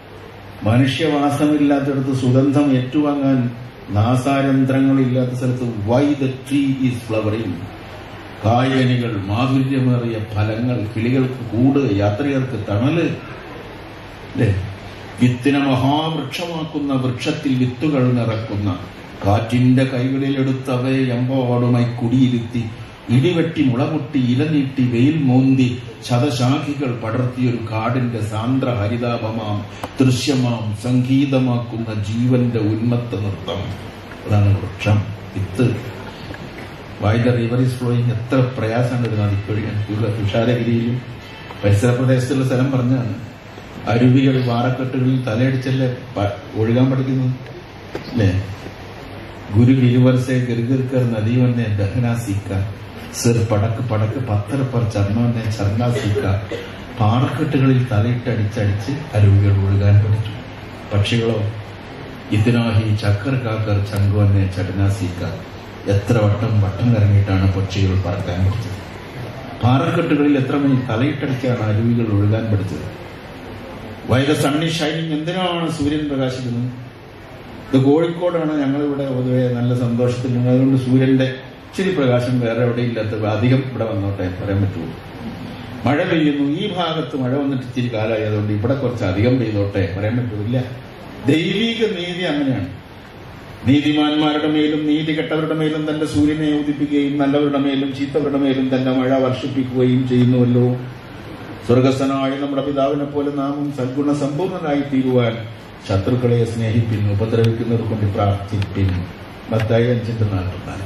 മനുഷ്യവാസമില്ലാത്തടത്ത് സുഗന്ധം ഏറ്റുവാങ്ങാൻ നാസാരന്ധ്രങ്ങളില്ലാത്ത സ്ഥലത്ത് why the tree is flowering കായനികൾ മാധുര്യമേറിയ ഫലങ്ങൾ കിളികൾക്ക് കൂട് യാത്രികർക്ക് തണല് അല്ലേ വിത്തിനെ മഹാവൃക്ഷമാക്കുന്ന വൃക്ഷത്തിൽ വിത്തുകൾ നിറക്കുന്ന കാറ്റിന്റെ കൈകളിലെടുത്ത് അവയെ എമ്പാടുമായി കുടിയിരുത്തി ഇടിവെട്ടി മുളപൊട്ടി ഇലനീട്ടി വെയിൽ മോന്തി ശതശാഖികൾ പടർത്തിയൊരു കാടിന്റെ സാന്ദ്ര ഹരിതാപമാം ദൃശ്യമാം സംഗീതമാക്കുന്ന ജീവന്റെ ഉന്മത്ത നൃത്തം അതാണ് വൃക്ഷം വിത്ത് why the river is flowing എത്ര പ്രയാസമാണ് ഇത് നദിക്കൊഴിയാൻ തുഷാരഗിരിയിലും പരിസര പ്രദേശത്തുള്ള സ്ഥലം പറഞ്ഞാണ് അരുവികൾ പാറക്കെട്ടുകളിൽ തലയടിച്ചല്ലേ പ- ഒഴുകാൻ പഠിക്കുന്നത് അല്ലേ ഗുരു ഗിരിവർസെ ഗിർഗിർക്കർ നദിവന്നെ ദഹന സീക്ക സിർ പടക്ക് പടക്ക് പത്തര പർ ചർമ്മന്നെ ചർണ സീക്ക പാറക്കെട്ടുകളിൽ തലയിട്ടടിച്ചടിച്ച് അരുവികൾ ഒഴുകാൻ പഠിച്ചു പക്ഷികളോ ഇതിനാഹി ചക്കർ കാക്കർ ചങ്കുവന്നെ ചടന സീക്ക എത്ര വട്ടം വട്ടം കറങ്ങിയിട്ടാണ് പക്ഷികൾ പറക്കാൻ പഠിച്ചത് പാറക്കെട്ടുകളിൽ എത്ര മണി തലയിട്ടടിച്ചാണ് അരുവികൾ ഒഴുകാൻ പഠിച്ചത് വൈ ദ സണ്ണി ഷൈനിങ് എന്തിനാണ് സൂര്യൻ പ്രകാശിക്കുന്നത് ഇത് കോഴിക്കോടാണ് ഞങ്ങളിവിടെ പൊതുവെ നല്ല സന്തോഷത്തിലുണ്ട് അതുകൊണ്ട് സൂര്യന്റെ ഇച്ചിരി പ്രകാശം വേറെ എവിടെ ഇല്ലാത്ത അധികം ഇവിടെ വന്നോട്ടെ പറയാൻ പറ്റുള്ളൂ മഴ പെയ്യുന്നു ഈ ഭാഗത്ത് മഴ വന്നിട്ട് ഇച്ചിരി കാലമായി അതുകൊണ്ട് ഇവിടെ കുറച്ച് അധികം പെയ്തോട്ടെ പറയാൻ പറ്റൂല ദൈവിക നീതി അങ്ങനെയാണ് നീതിമാന്മാരുടെ മേലും നീതി കെട്ടവരുടെ മേലും തന്റെ സൂര്യനെ ഉദിപ്പിക്കുകയും നല്ലവരുടെ മേലും ചീത്തവരുടെ മേലും തന്റെ മഴ വർഷിപ്പിക്കുകയും ചെയ്യുന്നുവല്ലോ സ്വർഗസ്ഥനായ നമ്മുടെ പിതാവിനെ പോലെ നാമും സദ്ഗുണ സമ്പൂർണനായി തീരുവാൻ ശത്രുക്കളെ സ്നേഹിപ്പിൻ ഉപദ്രവിക്കുന്നവർ കൊണ്ട് പ്രാർത്ഥിപ്പിൻ മത്തായി അഞ്ചിന്റെ നാൽപ്പത്തിനാല്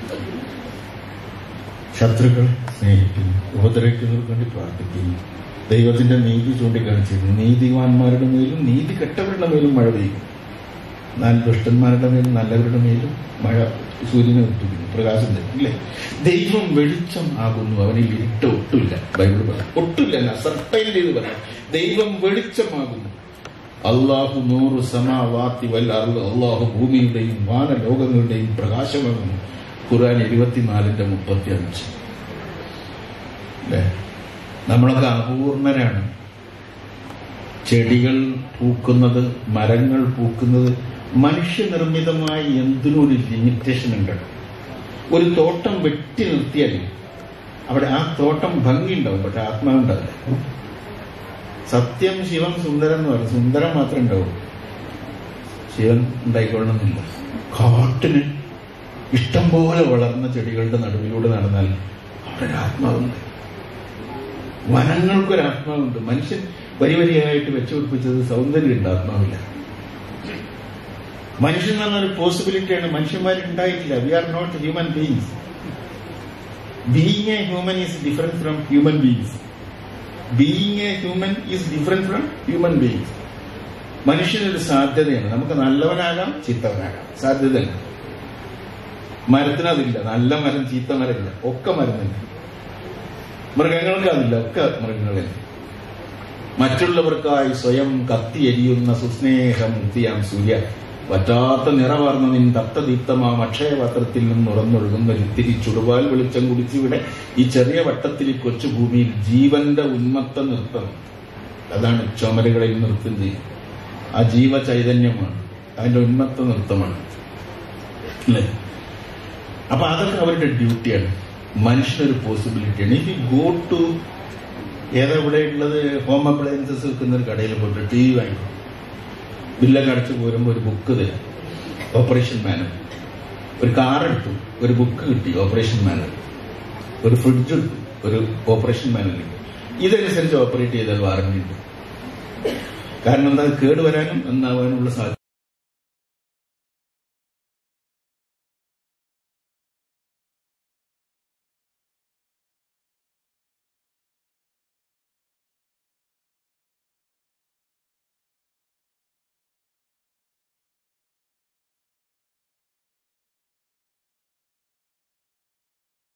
ശത്രുക്കളെ സ്നേഹിപ്പിൻ ഉപദ്രവിക്കുന്നവർ കൊണ്ട് പ്രാർത്ഥിപ്പിൻ ദൈവത്തിന്റെ നീതി ചൂണ്ടിക്കാണിച്ചിരുന്നു നീതിവാന്മാരുടെ മേലും നീതി കെട്ടവരുടെ മേലും മഴ പെയ്യും എന്നാൽ ദുഷ്ടന്മാരുടെ മേലും നല്ലവരുടെ മേലും മഴ സൂര്യനെ ഒട്ടിക്കുന്നു പ്രകാശം തരും ഇല്ലേ ദൈവം വെളിച്ചം ആകുന്നു അവനിൽ ഇരുട്ട് ഒട്ടുമില്ല ബൈബിൾ പറയാം ഒട്ടുമില്ല സർട്ടൈൻ ചെയ്ത് പറയാം ദൈവം വെളിച്ചമാകുന്നു അള്ളാഹു നൂറ് സമാവാത്തി വൽ അർള് അള്ളാഹു ഭൂമിയുടെയും വാനലോകങ്ങളുടെയും പ്രകാശമാകുന്നു ഖുർആൻ ഇരുപത്തിനാലിന്റെ മുപ്പത്തി അഞ്ച് അല്ലേ നമ്മളൊക്കെ അപൂർണരാണ് ചെടികൾ പൂക്കുന്നത് മരങ്ങൾ പൂക്കുന്നത് മനുഷ്യനിർമ്മിതമായി എന്തിനും ഒരു ലിമിറ്റേഷൻ ഉണ്ട് ഒരു തോട്ടം വെട്ടി നിർത്തിയാൽ അവിടെ ആ തോട്ടം ഭംഗിയുണ്ടാവും പക്ഷെ ആത്മാവുണ്ടാവില്ല സത്യം ശിവം സുന്ദരം എന്ന് പറയും സുന്ദരം മാത്രമേ ഉണ്ടാവൂ ശിവൻ ഉണ്ടായിക്കൊള്ളണമെന്നില്ല കാട്ടിന് ഇഷ്ടം പോലെ വളർന്ന ചെടികളുടെ നടുവിലൂടെ നടന്നാൽ അവിടെ ഒരു ആത്മാവുണ്ട് വനങ്ങൾക്കൊരു ആത്മാവുണ്ട് മനുഷ്യൻ വരി വരിയായിട്ട് വെച്ചുപിടിപ്പിച്ചത് സൗന്ദര്യമുണ്ട് ആത്മാവില്ല മനുഷ്യൻ എന്ന് പറഞ്ഞൊരു പോസിബിലിറ്റിയാണ് മനുഷ്യന്മാർക്ക് ഉണ്ടായിട്ടില്ല we are not human beings being a human is different from human beings being a human is different from human beings മനുഷ്യനൊരു സാധ്യതയാണ് നമുക്ക് നല്ലവനാകാം ചീത്തവനാകാം സാധ്യതയുണ്ട് മരത്തിന് അതില്ല നല്ല മരം ചീത്ത മരമില്ല ഒക്കെ മരുന്നില്ല മൃഗങ്ങൾക്ക് അതില്ല ഒക്കെ മൃഗങ്ങളിൽ മറ്റുള്ളവർക്കായി സ്വയം കത്തിയെരിയുന്ന സുസ്നേഹം മുക്തിയാം സൂര്യ വറ്റാത്ത നിറവാർന്ന നിൻ തപ്തദീപ്തമാം അക്ഷയപത്രത്തിൽ നിന്നുറന്നൊഴുകുന്ന ഒരിത്തിരി ചുടുവാൽ വെളിച്ചം കുടിച്ചിവിടെ ഈ ചെറിയ വട്ടത്തിൽ ഈ കൊച്ചു ഭൂമിയിൽ ജീവന്റെ ഉന്മത്ത നൃത്തം അതാണ് ചുമരുകളിൽ നൃത്തം ചെയ്യും ആ ജീവ ചൈതന്യമാണ് അതിന്റെ ഉന്മത്ത നൃത്തമാണ് അല്ലേ അപ്പൊ അതൊക്കെ അവരുടെ ഡ്യൂട്ടിയാണ് മനുഷ്യനൊരു പോസിബിലിറ്റിയാണ് ഇഫ് യു ഗോ ടു ഏതാ ഇവിടെ ഉള്ളത് ഹോം അപ്ലയൻസസ് വിൽക്കുന്ന ഒരു കടയിൽ പോയിട്ട് ടി വി വാങ്ങിക്കും ബില്ലൊക്കെ അടച്ചു പോരുമ്പോൾ ഒരു ബുക്ക് തരും ഓപ്പറേഷൻ മാനുവൽ ഒരു കാർ എടുത്തു ഒരു ബുക്ക് കിട്ടി ഓപ്പറേഷൻ മാനുവൽ ഒരു ഫ്രിഡ്ജ് എടുത്തു ഒരു ഓപ്പറേഷൻ മാനുവൽ കിട്ടി ഇതനുസരിച്ച് ഓപ്പറേറ്റ് ചെയ്താൽ വാറന്റി ഉണ്ട് കാരണം എന്താ കേടുവരാനും എന്നാവാനുള്ള സാധ്യത